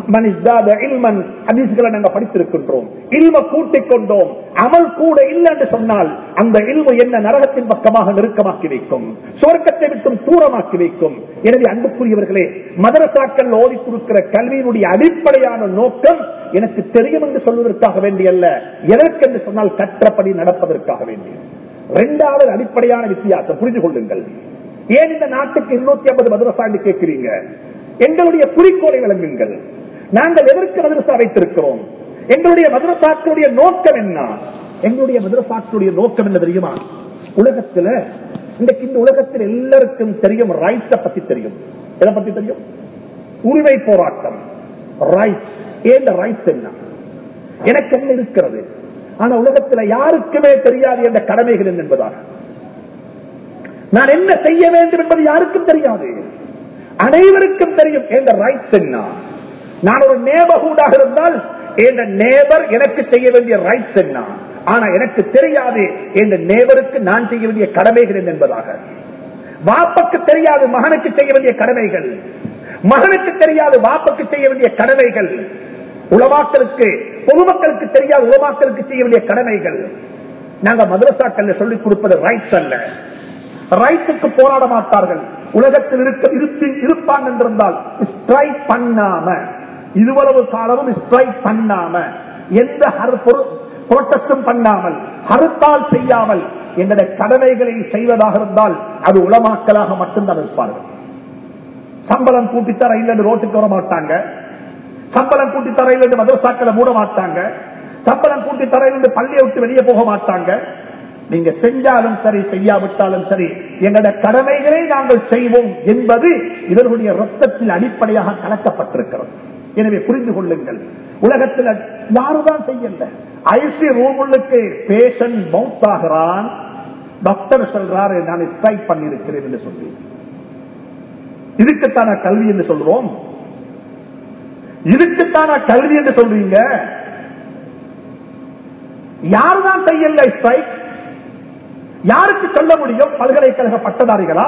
நாங்க படித்திருக்கின்றோம் இல்ம கூட்டிக் கொண்டோம் அமல் கூட இல்லை என்று சொன்னால் அந்த இல்மு என்ன நரகத்தின் பக்கமாக நெருக்கமாக்கி வைக்கும் சுவர்க்கத்தை விட்டும் தூரமாக்கி வைக்கும் எனவே அன்புக்குரியவர்களே மதரசாக்கள் ஓதி கொடுக்கிற கல்வியினுடைய அடிப்படையான நோக்கம் எனக்கு தெரியும் என்று சொல்வதற்காக வேண்டிய அல்ல எதற்கு என்று சொன்னால் கற்றபடி நடப்பதற்காக வேண்டி இரண்டாவது அடிப்படையான வித்தியாசம் புரிந்து கொள்ளுங்கள் ஏன் இந்த நாட்டுக்கு இருநூத்தி ஐம்பது மதரசா என்று கேட்கிறீங்க எங்களுடைய குறிக்கோளை விளங்குங்கள் நாங்கள் எதற்கு மதரசா வைத்திருக்கிறோம் எங்களுடைய மதரசாக்களுடைய நோக்கம் என்ன எங்களுடைய மதரசாக்களுடைய நோக்கம் என்ன தெரியுமா உலகத்துல இன்றைக்கு இந்த உலகத்தில் எல்லாருக்கும் தெரியும் ரைட்ஸ பத்தி தெரியும் எதை பத்தி தெரியும் உரிமை போராட்டம் ரைட்ஸ் ஏன் ரைட்ஸ் என்ன எனக்கு என்ன இருக்கிறது ஆனா உலகத்தில் யாருக்குமே தெரியாது என்ற கடமைகள் என்ன என்பதாக நான் என்ன செய்ய வேண்டும் என்பது யாருக்கும் தெரியாது அனைவருக்கும் தெரியும் என்ற ரைட்ஸ் என்ன நான் ஒரு நேபகூடாக இருந்தால் என்ற நேபர் எனக்கு செய்ய வேண்டிய ரைட்ஸ் என்ன ஆனா எனக்கு தெரியாது என்ற நேபருக்கு நான் செய்ய வேண்டிய கடமைகள் என்ன என்பதாக வாப்பக்கு தெரியாது மகனுக்கு செய்ய வேண்டிய கடமைகள் மகனுக்கு தெரியாது வாப்புக்கு செய்ய வேண்டிய கடமைகள் உலமாக்களுக்கு பொதுமக்களுக்கு தெரியாத உலமாக்களுக்கு செய்ய வேண்டிய கடமைகள் நாங்க மதரசாக்கள்ல சொல்லிக் கொடுப்பது ரைட்ஸ் அல்ல ரைட்டுக்கு போராட மாட்டார்கள் உலகத்தில் இருக்க இருப்பி- இருப்பாங்க என்றிருந்தால் ஸ்ட்ரைக் பண்ணாம இதுவளவு காலமும் ஸ்ட்ரைக் பண்ணாம எந்த புரோட்டஸ்டும் பண்ணாமல் ஹருத்தால் செய்யாமல் எங்களுடைய கடமைகளை செய்வதாக இருந்தால் அது உளமாக்கலாக மட்டும்தான் இருப்பார்கள் சம்பளம் கூட்டி தர இல்லைன்னு ரோட்டுக்கு வர மாட்டாங்க சம்பளம் கூட்டி தர இல்லைன்னு மதரசாக்களை மூட மாட்டாங்க சம்பளம் கூட்டி தர இல்லைன்னு பள்ளியை விட்டு வெளியே போக மாட்டாங்க நீங்க செஞ்சாலும் சரி செய்யாவிட்டாலும் சரி எங்களுடைய கடமைகளை நாங்கள் செய்வோம் என்பது இவர்களுடைய ரத்தத்தில் அடிப்படையாக கலக்கப்பட்டிருக்கிறது எனவே புரிந்து கொள்ளுங்கள் உலகத்தில் யாருதான் செய்யல ஐசி ரூமுள்ளுக்கு பேஷன் மவுத் ஆகிறான் டாக்டர் சொல்றாரு நான் ஸ்ட்ரைக் பண்ணிருக்கிறேன் என்று சொல்லி இதுக்குத்தான கல்வி என்று சொல்றோம் இதுக்குத்தான கல்வி என்று சொல்றீங்க யாருதான் செய்யல ஸ்ட்ரைக் யாருக்கு சொல்ல முடியும் பல்கலைக்கழக பட்டதாரிகளா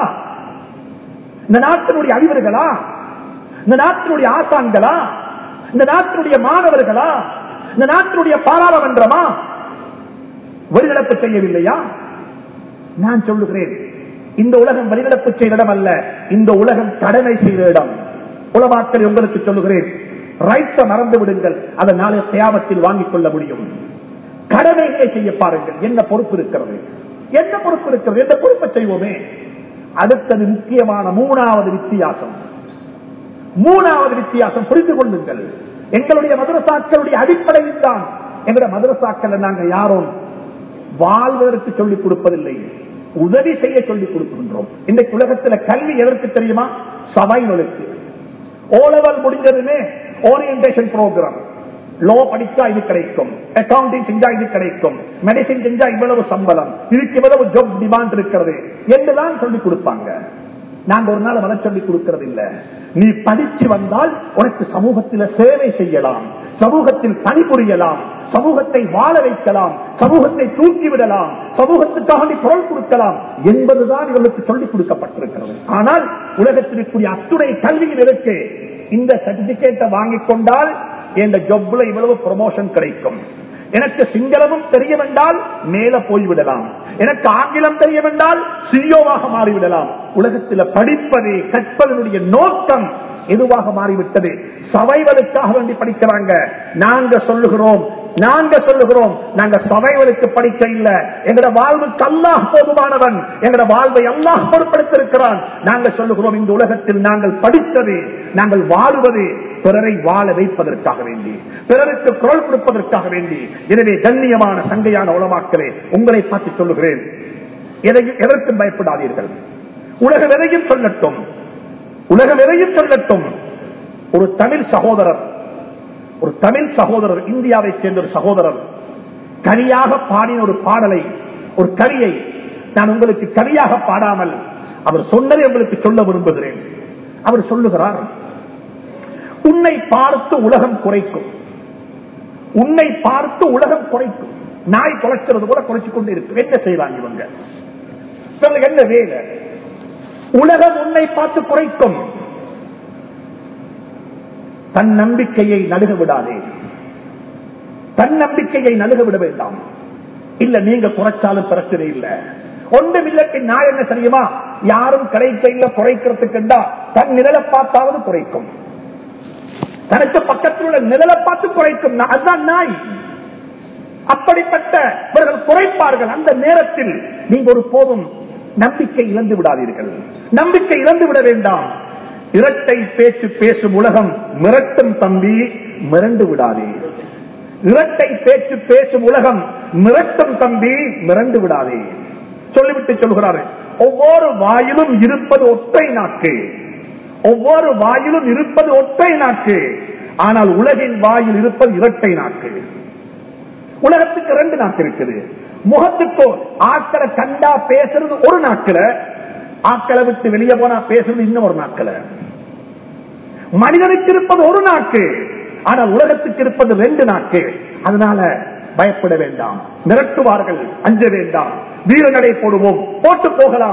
இந்த நாட்டினுடைய அறிவர்களா இந்த நாட்டினுடைய ஆசான்களா இந்த நாட்டினுடைய மாணவர்களா இந்த நாட்டினுடைய பாராளுமன்றமா வெளிநடப்பு செய்யவில்லையா நான் சொல்லுகிறேன் இந்த உலகம் வெளிநடப்பு செய்த இடம் அல்ல இந்த உலகம் கடமை செய்த இடம் உலமாக்கள் உங்களுக்கு சொல்லுகிறேன் ரைட்ஸ மறந்து விடுங்கள் அதை நாளை தியாகத்தில் வாங்கிக் கொள்ள முடியும் கடமைகளை செய்ய பாருங்கள் என்ன பொறுப்பு இருக்கிறது என்ன பொறுப்பு இருக்கிறது எந்த பொறுப்பை செய்வோமே அடுத்தது முக்கியமான மூணாவது வித்தியாசம் மூணாவது வித்தியாசம் புரிந்து கொள்ளுங்கள் எங்களுடைய மதரசாக்களுடைய அடிப்படையில் தான் எங்களுடைய மதரசாக்கள் நாங்கள் யாரும் வாழ்வதற்கு சொல்லிக் கொடுப்பதில்லை உதவி செய்ய சொல்லிக் கொடுக்கின்றோம் இன்றைக்கு உலகத்தில் கல்வி எதற்கு தெரியுமா சபைகளுக்கு ஓலவல் முடிஞ்சதுமே ஓரியன்டேஷன் ப்ரோக்ராம் லோ படிச்சா இது கிடைக்கும் அக்கௌண்டிங் செஞ்சா இது கிடைக்கும் மெடிசின் செஞ்சா இவ்வளவு சம்பளம் இதுக்கு இவ்வளவு ஜாப் டிமாண்ட் இருக்கிறது என்றுதான் சொல்லிக் கொடுப்பாங்க நாங்க ஒரு நாள் வர சொல்லிக் கொடுக்கிறது இல்ல நீ படிச்சு வந்தால் உனக்கு சமூகத்தில் சேவை செய்யலாம் சமூகத்தில் பணிபுரியலாம் சமூகத்தை வாழ வைக்கலாம் சமூகத்தை தூக்கிவிடலாம் சமூகத்துக்காக நீ குரல் கொடுக்கலாம் என்பதுதான் இவர்களுக்கு சொல்லிக் கொடுக்கப்பட்டிருக்கிறது ஆனால் உலகத்திற்குரிய அத்துணை கல்வியில் இருக்கு இந்த சர்டிபிகேட்டை வாங்கிக் கொண்டால் என்ற ஜொப்ல இவ்வளவு ப்ரொமோஷன் கிடைக்கும் எனக்கு சிங்களமும் தெரிய வேண்டால் மேல போய்விடலாம் எனக்கு ஆங்கிலம் தெரிய வேண்டால் சியோவாக மாறிவிடலாம் உலகத்தில் படிப்பது கற்பதனுடைய நோக்கம் எதுவாக மாறிவிட்டது சவைவலுக்காக வேண்டி படிக்கிறாங்க நாங்க சொல்லுகிறோம் நாங்க சொல்லுகிறோம் நாங்க சவைவலுக்கு படிக்க இல்ல எங்கட வாழ்வுக்கு அல்லாஹ் போதுமானவன் எங்கட வாழ்வை அல்லாஹ் பொருட்படுத்திருக்கிறான் நாங்க சொல்லுகிறோம் இந்த உலகத்தில் நாங்கள் படித்தது நாங்கள் வாழுவது பிறரை வாழ வைப்பதற்காக வேண்டி பிறருக்கு குரல் கொடுப்பதற்காக வேண்டி எனவே கண்ணியமான சங்கையான உலமாக்களே உங்களை பார்த்து சொல்லுகிறேன் எதையும் எதற்கும் பயப்படாதீர்கள் உலகம் எதையும் சொல்லட்டும் உலகம் எதையும் சொல்லட்டும் ஒரு தமிழ் சகோதரர் ஒரு தமிழ் சகோதரர் இந்தியாவை சேர்ந்த ஒரு சகோதரர் கரியாக பாடின ஒரு பாடலை ஒரு கரியை நான் உங்களுக்கு கரியாக பாடாமல் அவர் சொன்னதை உங்களுக்கு சொல்ல விரும்புகிறேன் அவர் சொல்லுகிறார் உன்னை பார்த்து உலகம் குறைக்கும் உன்னை பார்த்து உலகம் குறைக்கும் நாய் குறைக்கிறது கூட குறைச்சு கொண்டு இருக்கு என்ன செய்வாங்க இவங்க இவங்களுக்கு என்ன வேலை உலகம் உன்னை பார்த்து குறைக்கும் தன் நம்பிக்கையை நடுக விடாதே தன் நம்பிக்கையை நடுக விட வேண்டாம் இல்ல நீங்க குறைச்சாலும் பிரச்சனை இல்ல ஒன்றும் இல்லக்கு நான் என்ன தெரியுமா யாரும் கிடைக்கையில குறைக்கிறதுக்குண்டா தன் நிழலை பார்த்தாவது குறைக்கும் தனக்கு பக்கத்தில் உள்ள நிழலை பார்த்து குறைக்கும் நா- அதுதான் நாய் அப்படிப்பட்ட இவர்கள் குறைப்பார்கள் அந்த நேரத்தில் நீங்க ஒரு போதும் நம்பிக்கை இழந்து விடாதீர்கள் நம்பிக்கை இழந்து விட வேண்டாம் இரட்டை பேச்சு பேசும் உலகம் மிரட்டும் தம்பி மிரண்டு விடாதே இரட்டை பேச்சு பேசும் உலகம் மிரட்டும் தம்பி மிரண்டு விடாதே சொல்லிவிட்டு சொல்கிறாரு ஒவ்வொரு வாயிலும் இருப்பது ஒற்றை நாக்கு ஒவ்வொரு வாயிலும் இருப்பது ஒற்றை நாக்கு ஆனால் உலகின் வாயில் இருப்பது இரட்டை நாக்கு உலகத்துக்கு ரெண்டு நாக்கு இருக்குது முகத்துக்கு ஆக்களை கண்டா பேசுறது ஒரு நாக்குல ஆக்களை விட்டு வெளியே போனா பேசுறது இன்னும் ஒரு நாக்குல மனிதனுக்கு இருப்பது ஒரு நாக்கு ஆனால் உலகத்துக்கு இருப்பது ரெண்டு நாக்கு அதனால பயப்பட வேண்டாம் மிரட்டுவார்கள் அஞ்ச வேண்டாம் வீர நடை போடுவோம் போட்டு போகலாம்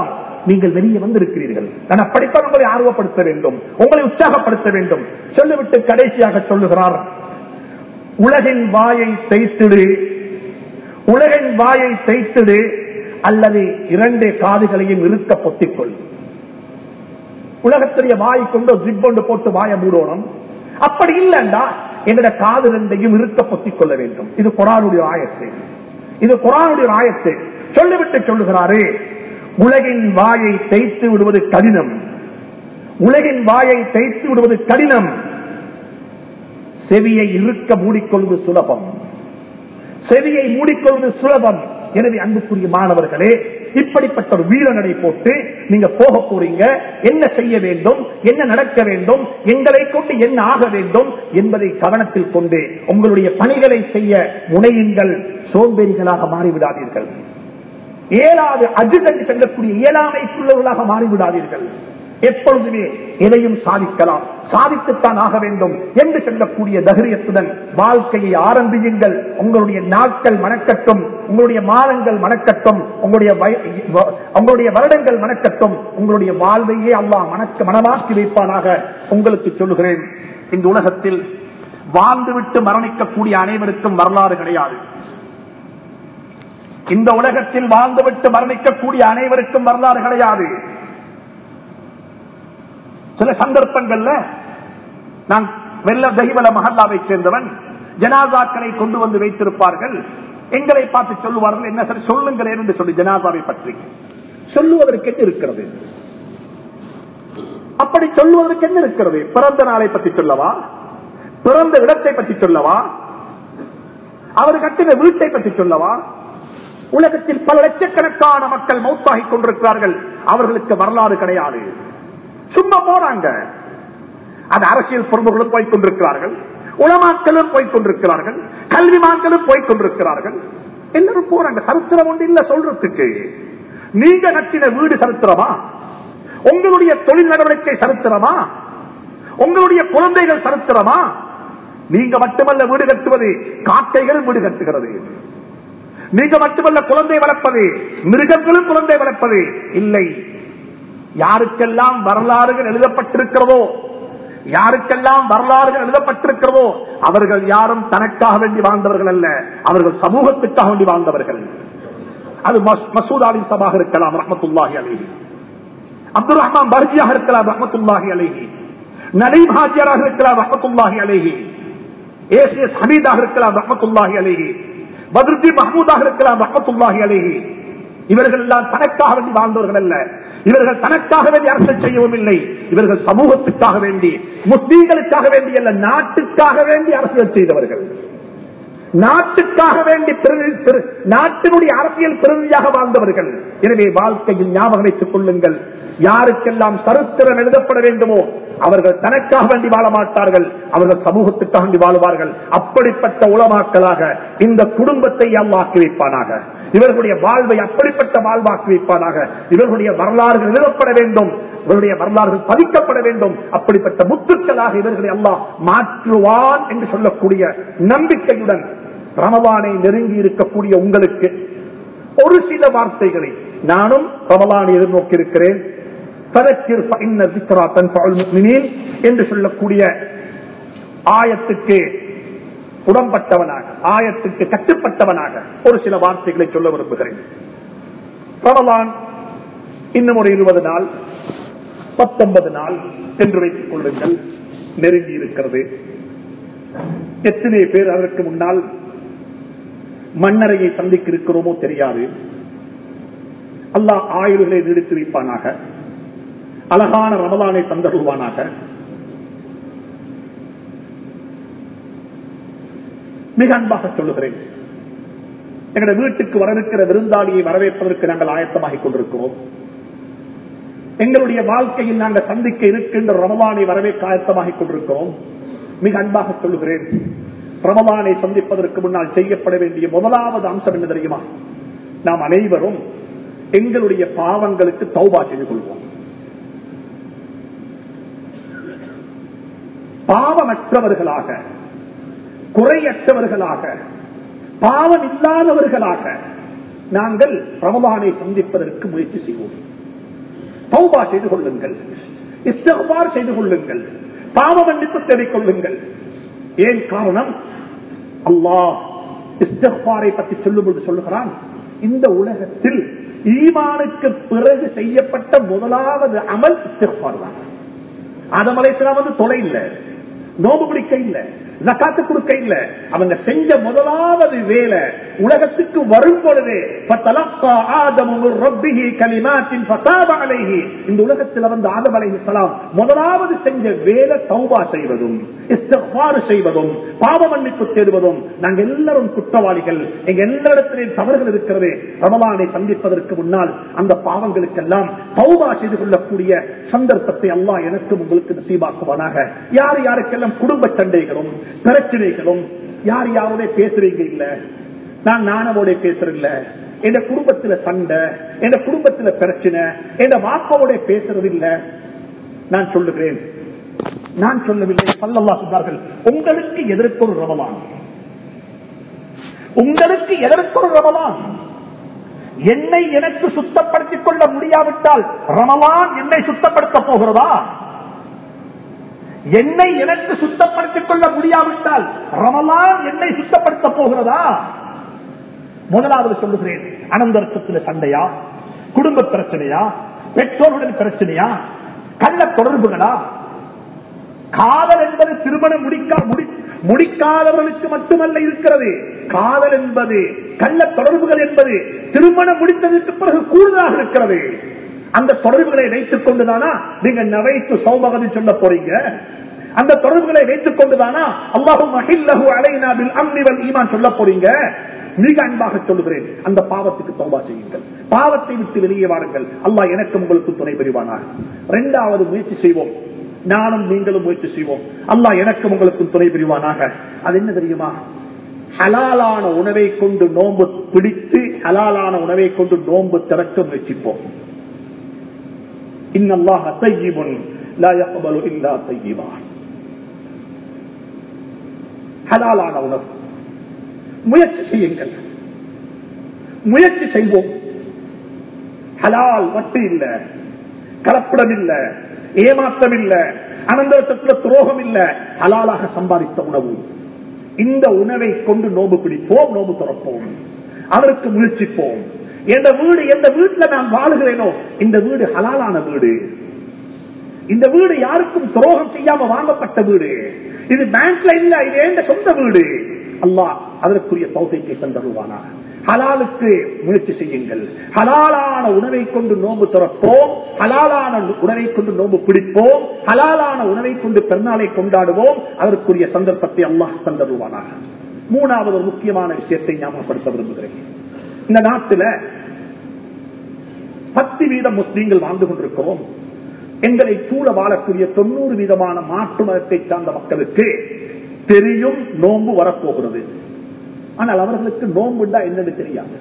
நீங்கள் வெளியே வந்திருக்கிறீர்கள் நான் அப்படித்தான் உங்களை ஆர்வப்படுத்த வேண்டும் உங்களை உற்சாகப்படுத்த வேண்டும் சொல்லிவிட்டு கடைசியாக சொல்லுகிறார் உலகின் வாயை தைத்திடு உலகின் வாயை தைத்திடு அல்லது இரண்டு காதுகளையும் இருக்க பொத்திக்கொள் உலகத்துடைய வாய் கொண்டு ஜிப்பொண்டு போட்டு வாய மூடணும் அப்படி இல்லைண்டா என்னோட காது ரெண்டையும் இருக்க பொத்திக் கொள்ள வேண்டும் இது குரானுடைய ஆயத்து இது குரானுடைய ஆயத்து சொல்லிவிட்டு சொல்லுகிறாரு உலகின் வாயை தைத்து விடுவது கடினம் உலகின் வாயை தைத்து விடுவது கடினம் செவியை இருக்க மூடிக்கொள்வது சுலபம் செவியை மூடிக்கொள்வது சுலபம் எனவே அன்புக்குரிய மாணவர்களே இப்படிப்பட்ட ஒரு வீரநடை போட்டு நீங்க போக போறீங்க என்ன செய்ய வேண்டும் என்ன நடக்க வேண்டும் எங்களை கொண்டு என்ன ஆக வேண்டும் என்பதை கவனத்தில் கொண்டு உங்களுடைய பணிகளை செய்ய முனையுங்கள் சோம்பேறிகளாக மாறிவிடாதீர்கள் ஏழாவது அஜுதண்டு செல்லக்கூடிய இயலாமைக்குள்ளவர்களாக மாறிவிடாதீர்கள் எப்பொழுதுமே எதையும் சாதிக்கலாம் சாதித்துத்தான் ஆக வேண்டும் என்று சொல்லக்கூடிய தைரியத்துடன் வாழ்க்கையை ஆரம்பியுங்கள் உங்களுடைய நாட்கள் மணக்கட்டும் உங்களுடைய மாதங்கள் மணக்கட்டும் உங்களுடைய உங்களுடைய வருடங்கள் மணக்கட்டும் உங்களுடைய வாழ்வையே அல்லாஹ் மணக்க மனமாக்கி வைப்பானாக உங்களுக்கு சொல்லுகிறேன் இந்த உலகத்தில் வாழ்ந்துவிட்டு மரணிக்கக்கூடிய அனைவருக்கும் வரலாறு கிடையாது இந்த உலகத்தில் வாழ்ந்துவிட்டு மரணிக்கக்கூடிய அனைவருக்கும் வரலாறு கிடையாது சில சந்தர்ப்பங்கள்ல நான் வெள்ள தெய்வல மஹல்லாவை சேர்ந்தவன் ஜனாதாக்களை கொண்டு வந்து வைத்திருப்பார்கள் எங்களை பார்த்து சொல்லுவார்கள் என்ன சரி சொல்லுங்களேன் என்று சொல்லி ஜனாதாவை பற்றி சொல்லுவதற்கு என்ன இருக்கிறது அப்படி சொல்லுவதற்கு என்ன இருக்கிறது பிறந்த நாளை பற்றி சொல்லவா பிறந்த இடத்தை பற்றி சொல்லவா அவர் கட்டின வீட்டை பற்றி சொல்லவா உலகத்தில் பல லட்சக்கணக்கான மக்கள் மௌத்தாகிக் கொண்டிருக்கிறார்கள் அவர்களுக்கு வரலாறு கிடையாது சும்மா போறாங்க அது அரசியல் பொறுப்புகளும் போய் கொண்டிருக்கிறார்கள் உளமாக்களும் போய் கொண்டிருக்கிறார்கள் கல்விமான்களும் போய் கொண்டிருக்கிறார்கள் எல்லாரும் போறாங்க சரித்திரம் ஒன்று இல்ல சொல்றதுக்கு நீங்க கட்டின வீடு சரித்திரமா உங்களுடைய தொழில் நடவடிக்கை சரித்திரமா உங்களுடைய குழந்தைகள் சரித்திரமா நீங்க மட்டுமல்ல வீடு கட்டுவது காக்கைகள் வீடு கட்டுகிறது நீங்க மட்டுமல்ல குழந்தை வளர்ப்பது மிருகங்களும் குழந்தை வளர்ப்பது இல்லை யாருக்கெல்லாம் வரலாறுகள் எழுதப்பட்டிருக்கிறதோ யாருக்கெல்லாம் வரலாறுகள் எழுதப்பட்டிருக்கிறதோ அவர்கள் யாரும் தனக்காக வேண்டி வாழ்ந்தவர்கள் அல்ல அவர்கள் சமூகத்துக்காக வேண்டி வாழ்ந்தவர்கள் அது மசூதாவின் சபாக இருக்கலாம் ரஹமத்துல்லாஹி அலேஹி அப்துல் ரஹ்மான் பர்ஜியாக இருக்கலாம் ரஹமத்துல்லாஹி அலேஹி நலீம் ஹாஜியராக இருக்கலாம் ரஹமத்துல்லாஹி அலேஹி ஏசிஎஸ் ஹமீதாக இருக்கலாம் ரஹமத்துல்லாஹி அலேஹி பத்ருத்தி மஹமூதாக இருக்கலாம் ரஹமத்துல்லாஹி அலேஹி இவர்கள் எல்லாம் தனக்காக வேண்டி வாழ்ந்தவர்கள் அல்ல இவர்கள் தனக்காக வேண்டி அரசியல் செய்யவும் இல்லை இவர்கள் சமூகத்துக்காக வேண்டி முஸ்லீம்களுக்காக வேண்டி அல்ல நாட்டுக்காக வேண்டி அரசியல் செய்தவர்கள் நாட்டுக்காக வேண்டி நாட்டினுடைய அரசியல் பிரதிநிதியாக வாழ்ந்தவர்கள் எனவே வாழ்க்கையில் ஞாபகம் வைத்துக் கொள்ளுங்கள் யாருக்கெல்லாம் சரித்திரம் எழுதப்பட வேண்டுமோ அவர்கள் தனக்காக வேண்டி வாழ மாட்டார்கள் அவர்கள் சமூகத்துக்காக வேண்டி வாழுவார்கள் அப்படிப்பட்ட உளமாக்களாக இந்த குடும்பத்தை அல்லாக்கி வைப்பானாக இவர்களுடைய வாழ்வை அப்படிப்பட்ட வாழ்வாக்கி வைப்பானாக இவர்களுடைய வரலாறுகள் எழுதப்பட வேண்டும் இவருடைய வரலாறுகள் பதிக்கப்பட வேண்டும் அப்படிப்பட்ட முத்துக்களாக இவர்களை எல்லாம் மாற்றுவான் என்று சொல்லக்கூடிய நம்பிக்கையுடன் ரமவானை நெருங்கி இருக்கக்கூடிய உங்களுக்கு ஒரு சில வார்த்தைகளை நானும் ரமலானை எதிர்நோக்கி இருக்கிறேன் என்று சொல்லக்கூடிய ஆயத்துக்கு உடம்பட்டவனாக ஆயத்துக்கு கட்டுப்பட்டவனாக ஒரு சில வார்த்தைகளை சொல்ல விரும்புகிறேன் ரமலான் இன்னும் ஒரு இருபது நாள் பத்தொன்பது நாள் என்று வைத்துக் கொள்ளுங்கள் நெருங்கி இருக்கிறது எத்தனை பேர் அதற்கு முன்னால் மன்னரையை சந்திக்க இருக்கிறோமோ தெரியாது அல்லாஹ் ஆயுள்களை நீடித்து வைப்பானாக அழகான ரமலானை தந்தருவானாக மிக அன்பாக சொல்லுகிறேன் எங்களுடைய வீட்டுக்கு வரவிருக்கிற விருந்தாளியை வரவேற்பதற்கு நாங்கள் ஆயத்தமாகிக் கொண்டிருக்கிறோம் எங்களுடைய வாழ்க்கையில் நாங்கள் சந்திக்க இருக்கின்ற ரமலானை வரவேற்க ஆயத்தமாகிக் கொண்டிருக்கிறோம் மிக அன்பாக சொல்லுகிறேன் ரமலானை சந்திப்பதற்கு முன்னால் செய்யப்பட வேண்டிய முதலாவது அம்சம் என்ன தெரியுமா நாம் அனைவரும் எங்களுடைய பாவங்களுக்கு தௌபா செய்து கொள்வோம் பாவமற்றவர்களாக குறையற்றவர்களாக பாவம் இல்லாதவர்களாக நாங்கள் ரமலானை சந்திப்பதற்கு முயற்சி செய்வோம் தௌபா செய்து கொள்ளுங்கள் இஸ்தகுபார் செய்து கொள்ளுங்கள் பாவ மன்னிப்பு தேடிக் கொள்ளுங்கள் ஏன் காரணம் அல்லாஹ் இஸ்தகுபாரை பற்றி சொல்லும்போது சொல்லுகிறான் இந்த உலகத்தில் ஈமானுக்கு பிறகு செய்யப்பட்ட முதலாவது அமல் இஸ்தகுபார் தான் ஆதமலைசலாம் வந்து தொலை இல்ல நோம்பு பிடிக்க இல்ல ஜக்காத்து கொடுக்க இல்ல அவங்க செஞ்ச முதலாவது வேலை உலகத்துக்கு வரும் பொழுதே இந்த உலகத்தில் வந்து ஆதம் அலைஹிஸ்ஸலாம் முதலாவது செஞ்ச வேலை தௌபா செய்வதும் இஸ்திக்பார் செய்வதும் பாவ மன்னிப்பு தேடுவதும் நாங்க எல்லாரும் குற்றவாளிகள் எங்க எல்லாரிடத்திலேயும் தவறுகள் இருக்கிறது ரமலானை சந்திப்பதற்கு முன்னால் அந்த பாவங்களுக்கெல்லாம் தௌபா செய்து கொள்ளக்கூடிய சந்தர்ப்பத்தை அல்லாஹ் எனக்கும் உங்களுக்கு நசீபாக்குவானாக யார் யாருக்கெல்லாம் குடும்ப சண்டைகளும் பிரச்சனைகளும் யார் யாரோட பேசுறீங்க இல்ல நான் நானவோட பேசுறதில்ல என் குடும்பத்துல சண்டை என் குடும்பத்துல பிரச்சனை என் வாப்பாவோட பேசுறது இல்ல நான் சொல்லுகிறேன் நான் சொல்லவில்லை சல்லல்லா சொன்னார்கள் உங்களுக்கு எதற்கொரு ரமலான் உங்களுக்கு எதற்கொரு ரமலான் என்னை எனக்கு சுத்தப்படுத்திக் கொள்ள முடியாவிட்டால் ரமலான் என்னை சுத்தப்படுத்த போகிறதா என்னை எனக்கு சுத்தப்படுத்திக் கொள்ள முடியாவிட்டால் ரமலான் என்னை சுத்தப்படுத்த போகிறதா முதலாவது சொல்லுகிறேன் அனந்தரத்தில் சண்டையா குடும்ப பிரச்சனையா பெற்றோருடன் பிரச்சனையா கள்ள தொடர்புகளா காதல் என்பது திருமணம் முடிக்கா முடி முடிக்காதவர்களுக்கு மட்டுமல்ல இருக்கிறது காதல் என்பது கள்ள தொடர்புகள் என்பது திருமணம் முடித்ததற்கு பிறகு கூடுதலாக இருக்கிறது அந்த தொடர்புகளை வைத்துக் கொண்டுதானா நீங்க நவைத்து சௌபகதி சொல்ல போறீங்க அந்த தொடர்புகளை வைத்துக் கொண்டுதானா அல்லாஹும் அஹில்லஹு அலைனா பில் அம்னி வல் ஈமான் சொல்ல போறீங்க மிக அன்பாக சொல்லுகிறேன் அந்த பாவத்துக்கு தௌபா செய்யுங்கள் பாவத்தை விட்டு வெளியே வாருங்கள் அல்லாஹ் எனக்கும் உங்களுக்கு துணை புரிவானாக இரண்டாவது முயற்சி செய்வோம் நானும் நீங்களும் முயற்சி செய்வோம் அல்லாஹ் எனக்கும் உங்களுக்கும் துணை புரிவானாக அது என்ன தெரியுமா ஹலாலான உணவை கொண்டு நோன்பு பிடித்து ஹலாலான உணவை கொண்டு நோன்பு திறக்க முயற்சிப்போம் இன்னல்லாஹ தையிபுன் லா யக்பலு இல்லா தையிபா ஹலாலான உணவு முயற்சி செய்யுங்கள் முயற்சி செய்வோம் ஹலால் வட்டு இல்ல கலப்படம் இல்ல ஏமாற்றம் இல்ல அனந்தரத்துல துரோகம் இல்ல ஹலாலாக சம்பாதித்த உணவு இந்த உணவை கொண்டு நோம்பு பிடிப்போம் நோம்பு துறப்போம் அதற்கு முயற்சிப்போம் எந்த வீடு எந்த வீட்டுல நான் வாழுகிறேனோ இந்த வீடு ஹலாலான வீடு இந்த வீடு யாருக்கும் துரோகம் செய்யாம வாங்கப்பட்ட வீடு இது பேங்க்ல இல்ல இது எந்த சொந்த வீடு அல்லாஹ் அதற்குரிய தௌசைக்கை தந்தருவானா ஹலாலுக்கு முயற்சி செய்யுங்கள் ஹலாலான உணவை கொண்டு நோம்பு துறப்போம் ஹலாலான உணவை கொண்டு நோம்பு பிடிப்போம் ஹலாலான உணவை கொண்டு பெருநாளை கொண்டாடுவோம் அதற்குரிய சந்தர்ப்பத்தை அல்லாஹ் தந்தருவானாக மூணாவது ஒரு முக்கியமான விஷயத்தை ஞாபகப்படுத்த விரும்புகிறேன் இந்த நாட்டில் பத்து வீதம் முஸ்லீம்கள் வாழ்ந்து கொண்டிருக்கிறோம் எங்களை சூழ வாழக்கூடிய தொண்ணூறு வீதமான மாற்று மதத்தை சார்ந்த மக்களுக்கு தெரியும் நோன்பு வரப்போகிறது ஆனால் அவர்களுக்கு நோன்புண்டா என்னன்னு தெரியாது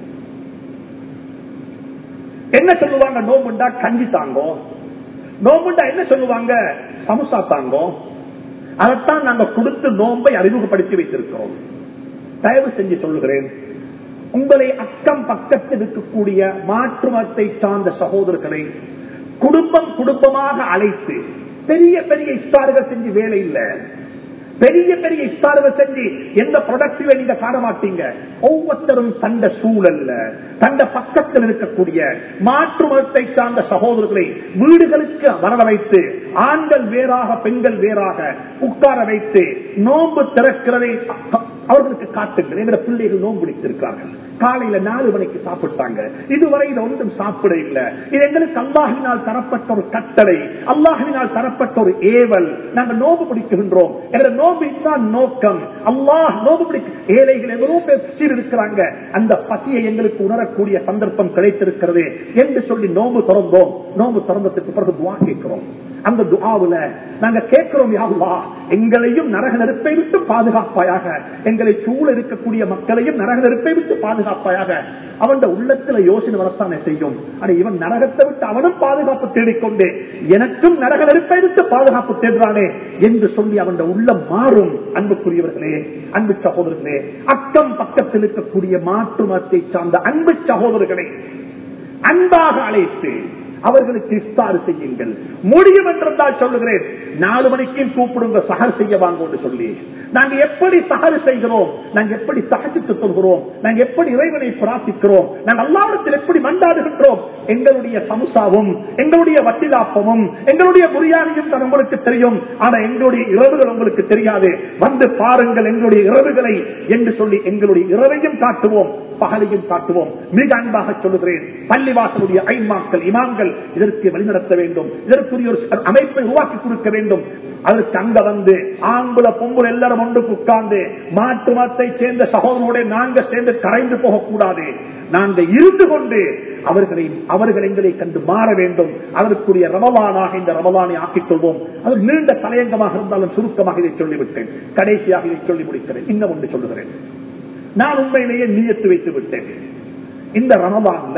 என்ன சொல்லுவாங்க நோம்புண்டா கஞ்சி தாங்கோ நோம்புண்டா என்ன சொல்லுவாங்க சமுசா தாங்கோ அதைத்தான் நாங்க கொடுத்து நோன்பை அறிமுகப்படுத்தி வைத்திருக்கிறோம் தயவு செஞ்சு சொல்லுகிறேன் உங்களை அக்கம் பக்கத்தில் இருக்கக்கூடிய மாற்று மதத்தை சார்ந்த சகோதரர்களை குடும்பம் குடும்பமாக அழைத்து பெரிய பெரிய இஸ்தார்கள் செஞ்சு வேலை இல்லை பெரிய பெரிய இஸ்தார்கள் செஞ்சு எந்த ப்ரொடக்டிவ நீங்க காண மாட்டீங்க ஒவ்வொருத்தரும் தண்ட சூழல்ல தண்ட பக்கத்தில் இருக்கக்கூடிய மாற்று மதத்தை சார்ந்த சகோதரர்களை வீடுகளுக்கு வர வைத்து ஆண்கள் வேறாக பெண்கள் வேறாக உட்கார வைத்து நோன்பு திறக்கிறதை அவர்களுக்கு காட்டுங்கள் எங்க பிள்ளைகள் நோன்பு பிடித்திருக்கிறார்கள் காலையில நாலு மணிக்கு சாப்பிட்டாங்க இதுவரை இது ஒன்றும் சாப்பிட இல்லை இது எங்களுக்கு அல்லாஹினால் தரப்பட்ட ஒரு கட்டளை அல்லாஹினால் தரப்பட்ட ஒரு ஏவல் நாங்கள் நோம்பு பிடிக்கின்றோம் என்ற நோம்பு இதுதான் நோக்கம் அல்லாஹ் நோம்பு பிடிக்க ஏழைகள் எவ்வளவு பேர் பசியில் இருக்கிறாங்க அந்த பசியை எங்களுக்கு உணரக்கூடிய சந்தர்ப்பம் கிடைத்திருக்கிறது என்று சொல்லி நோம்பு திறந்தோம் நோம்பு திறந்ததுக்கு பிறகு துவா கேட்கிறோம் அந்த துஆவுல நாங்க கேட்கிறோம் யாருலா எங்களையும் நரக நெருப்பை விட்டு பாதுகாப்பாயாக எங்களை சூழ இருக்கக்கூடிய மக்களையும் நரக நெருப்பை விட்டு பாதுகாப்பாயாக அவன் உள்ளத்துல யோசனை வரத்தானே செய்யும் ஆனா இவன் நரகத்தை விட்டு அவனும் பாதுகாப்பு தேடிக்கொண்டு எனக்கும் நரக நெருப்பை விட்டு பாதுகாப்பு தேடுறானே என்று சொல்லி அவன் உள்ளம் மாறும் அன்புக்குரியவர்களே அன்பு சகோதரர்களே அக்கம் பக்கத்தில் இருக்கக்கூடிய மாற்று மதத்தை சார்ந்த அன்பு சகோதரர்களே அன்பாக அழைத்து அவர்களுக்கு இஃப்தார் செய்யுங்கள் முடியும் என்றிருந்தால் சொல்லுகிறேன் நாலு மணிக்கும் கூப்பிடுங்க சகர் செய்ய வாங்க சொல்லி நாங்க எப்படி சகர் செய்கிறோம் நாங்க எப்படி சகஜித்து சொல்கிறோம் நாங்க எப்படி இறைவனை பிரார்த்திக்கிறோம் நாங்கள் அல்லாவிடத்தில் எப்படி மண்டாடுகின்றோம் எங்களுடைய சமுசாவும் எங்களுடைய வட்டிலாப்பமும் எங்களுடைய புரியாணியும் தான் உங்களுக்கு தெரியும் ஆனா எங்களுடைய இரவுகள் உங்களுக்கு தெரியாது வந்து பாருங்கள் எங்களுடைய இரவுகளை என்று சொல்லி எங்களுடைய இரவையும் காட்டுவோம் பகலையும் காட்டுவோம் மிக அன்பாக சொல்லுகிறேன் பள்ளிவாசலுடைய ஐமாக்கள் இமாம்கள் இதற்கு வழிநடத்த வேண்டும் இதற்குரிய ஒரு அமைப்பை உருவாக்கி கொடுக்க வேண்டும் அதற்கு அங்க வந்து ஆம்புல பொம்புல எல்லாரும் ஒன்று உட்கார்ந்து மாட்டு மத்தை சேர்ந்த சகோதரனோட நாங்க சேர்ந்து கரைந்து போகக்கூடாது நாங்க இருந்து கொண்டு அவர்களை அவர்கள் எங்களை கண்டு மாற வேண்டும் அதற்குரிய ரமலானாக இந்த ரமலானை ஆக்கிக் கொள்வோம் அது நீண்ட தலையங்கமாக இருந்தாலும் சுருக்கமாக இதை சொல்லிவிட்டேன் கடைசியாக இதை சொல்லி முடிக்கிறேன் இன்னும் ஒன்று சொல்லுகிறேன் நான் உண்மையிலேயே நீயத்து வைத்து விட்டேன் இந்த ரமலான்ல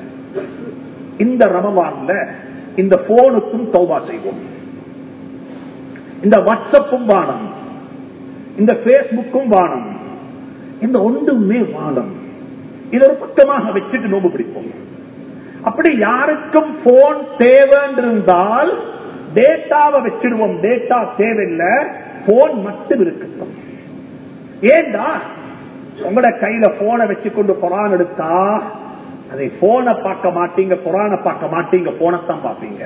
இந்த ரமலான்ல இந்த போனுக்கும் தௌபா செய்வோம் இந்த வாட்ஸ்அப்பும் வானம் இந்த பேஸ்புக்கும் வானம் இந்த ஒன்றுமே வானம் இது ஒரு பக்கமாக வச்சுட்டு நோம்பு பிடிப்போம் அப்படி யாருக்கும் போன் தேவைன்றிருந்தால் டேட்டாவை வச்சிடுவோம் டேட்டா தேவையில்லை போன் மட்டும் இருக்கட்டும் ஏண்டா உங்களோட கையில போனை வச்சுக்கொண்டு குரான் எடுத்தா அதை போனை பார்க்க மாட்டீங்க குரான பார்க்க மாட்டீங்க போனத்தான் பார்ப்பீங்க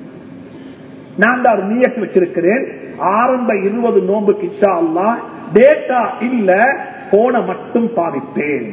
நான் தான் நீயத்து வச்சிருக்கிறேன் ஆரம்ப இருபது நோம்புக்கு இஷா அல்லா டேட்டா இல்ல போனை மட்டும் பாதிப்பேன்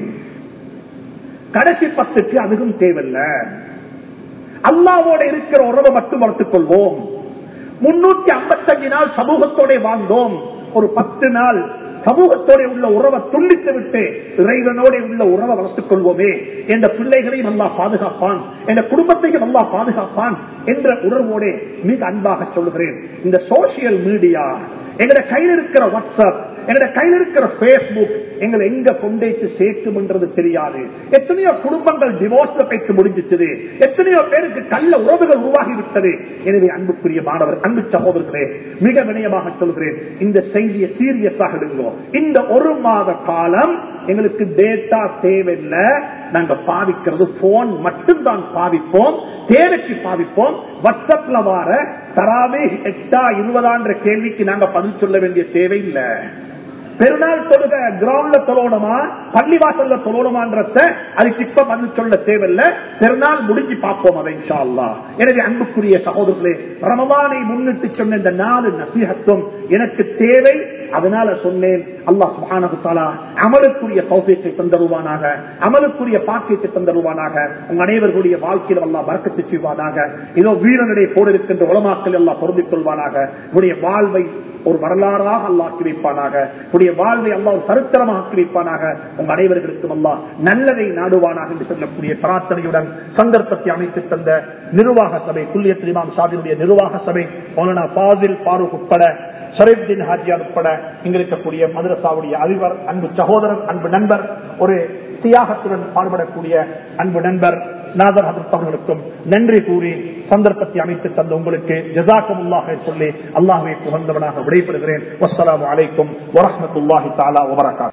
கடைசி பத்துக்கு அதுவும் தேவையில்லை அல்லாவோட இருக்கிற உறவை மட்டும் வளர்த்துக் கொள்வோம் முன்னூத்தி ஐம்பத்தஞ்சு நாள் சமூகத்தோட வாழ்ந்தோம் ஒரு பத்து நாள் சமூகத்தோட உள்ள உறவை துண்டித்து விட்டு இறைவனோட உள்ள உறவை வளர்த்துக் கொள்வோமே என்ற பிள்ளைகளையும் நல்லா பாதுகாப்பான் என்ற குடும்பத்தையும் நல்லா பாதுகாப்பான் என்ற உணர்வோட மிக அன்பாக சொல்லுகிறேன் இந்த சோசியல் மீடியா எங்கட கையில் இருக்கிற வாட்ஸ்அப் எங்கட கையில் இருக்கிற பேஸ்புக் எங்களை எங்க கொண்டேச்சு சேர்க்கும்ன்றது தெரியாது எத்தனையோ குடும்பங்கள் டிவோர்ஸ்ல பேச்சு முடிஞ்சிச்சது எத்தனையோ பேருக்கு கள்ள உறவுகள் உருவாகி விட்டது எனவே அன்புக்குரிய மாணவர் அன்பு சகோதரர்களே மிக வினயமாக சொல்கிறேன் இந்த செய்தியை சீரியஸாக எடுங்கோ இந்த ஒரு மாத காலம் எங்களுக்கு டேட்டா தேவையில்லை நாங்க பாவிக்கிறது போன் மட்டும்தான் பாவிப்போம் தேவைக்கு பாவிப்போம் வாட்ஸ்அப்ல வார தராவே எட்டா இருபதான்ற கேள்விக்கு நாங்க பதில் சொல்ல வேண்டிய தேவையில்லை பெருநாள் தொழுக கிரவுண்ட்ல தொழணுமா பள்ளிவாசல்ல தொழணுமான்றத அதுக்கு இப்ப பதில் சொல்ல தேவையில்ல பெருநாள் முடிஞ்சு பார்ப்போம் அதை இன்ஷா அல்லாஹ். எனவே அன்புக்குரிய சகோதரர்களே ரமவானை முன்னிட்டு சொன்ன இந்த நாலு நசீகத்தும் எனக்கு தேவை அதனால சொன்னேன் அல்லாஹ் சுப்ஹானஹு தஆலா அமலுக்குரிய தௌஃபீக்கை தந்தருவானாக அமலுக்குரிய பாக்கியத்தை தந்தருவானாக உங்க அனைவர்களுடைய வாழ்க்கையில் அல்லாஹ் பறக்கத்து செய்வானாக இதோ வீரனுடைய போடு இருக்கின்ற உலமாக்கள் எல்லாம் பொருந்திக் கொள்வானாக உடைய வாழ்வை ஒரு வரலாறாக அல்லாக்கி வைப்பானாக உடைய வாழ்வை அல்லா ஒரு சரித்திரமாக ஆக்கி வைப்பானாக உங்க அனைவர்களுக்கும் அல்லா நல்லதை நாடுவானாக என்று சொல்லக்கூடிய பிரார்த்தனையுடன் சந்தர்ப்பத்தை அமைத்து தந்த நிர்வாக சபை குல்லியத் இமாம் சாதியுடைய நிர்வாக சபை மௌலானா ஃபாசில் ஃபாரூக் உட்பட ஷரீப்தீன் ஹாஜியார் உட்பட இங்க இருக்கக்கூடிய மதரசாவுடைய அதிபர் அன்பு சகோதரர் அன்பு நண்பர் ஒரு தியாகத்துடன் பாடுபடக்கூடிய அன்பு நண்பர் நாதர் ஹதரத் அவர்களுக்கும் நன்றி கூறி சந்தர்ப்பத்தை அமைத்து தந்த உங்களுக்கு ஜசாக்கம் உல்லாக சொல்லி அல்லாஹுவை புகழ்ந்தவனாக விடைபெறுகிறேன் வஸ்ஸலாமு அலைக்கும் வரஹ்மத்துல்லாஹி தஆலா வபரகாத்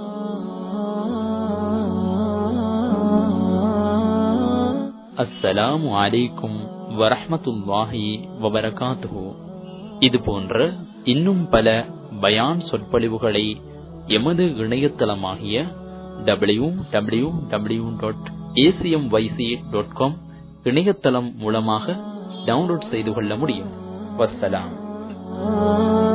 அஸ்ஸலாமு அலைக்கும் வரஹ்மத்துல்லாஹி வபரகாத்துஹு இது போன்ற இன்னும் பல பயான் சொற்பொழிவுகளை எமது இணையதளமாகிய W W W dot ACM YC dot com இணையதளம் மூலமாக டவுன்லோட் செய்து கொள்ள முடியும் வஸ்ஸலாம்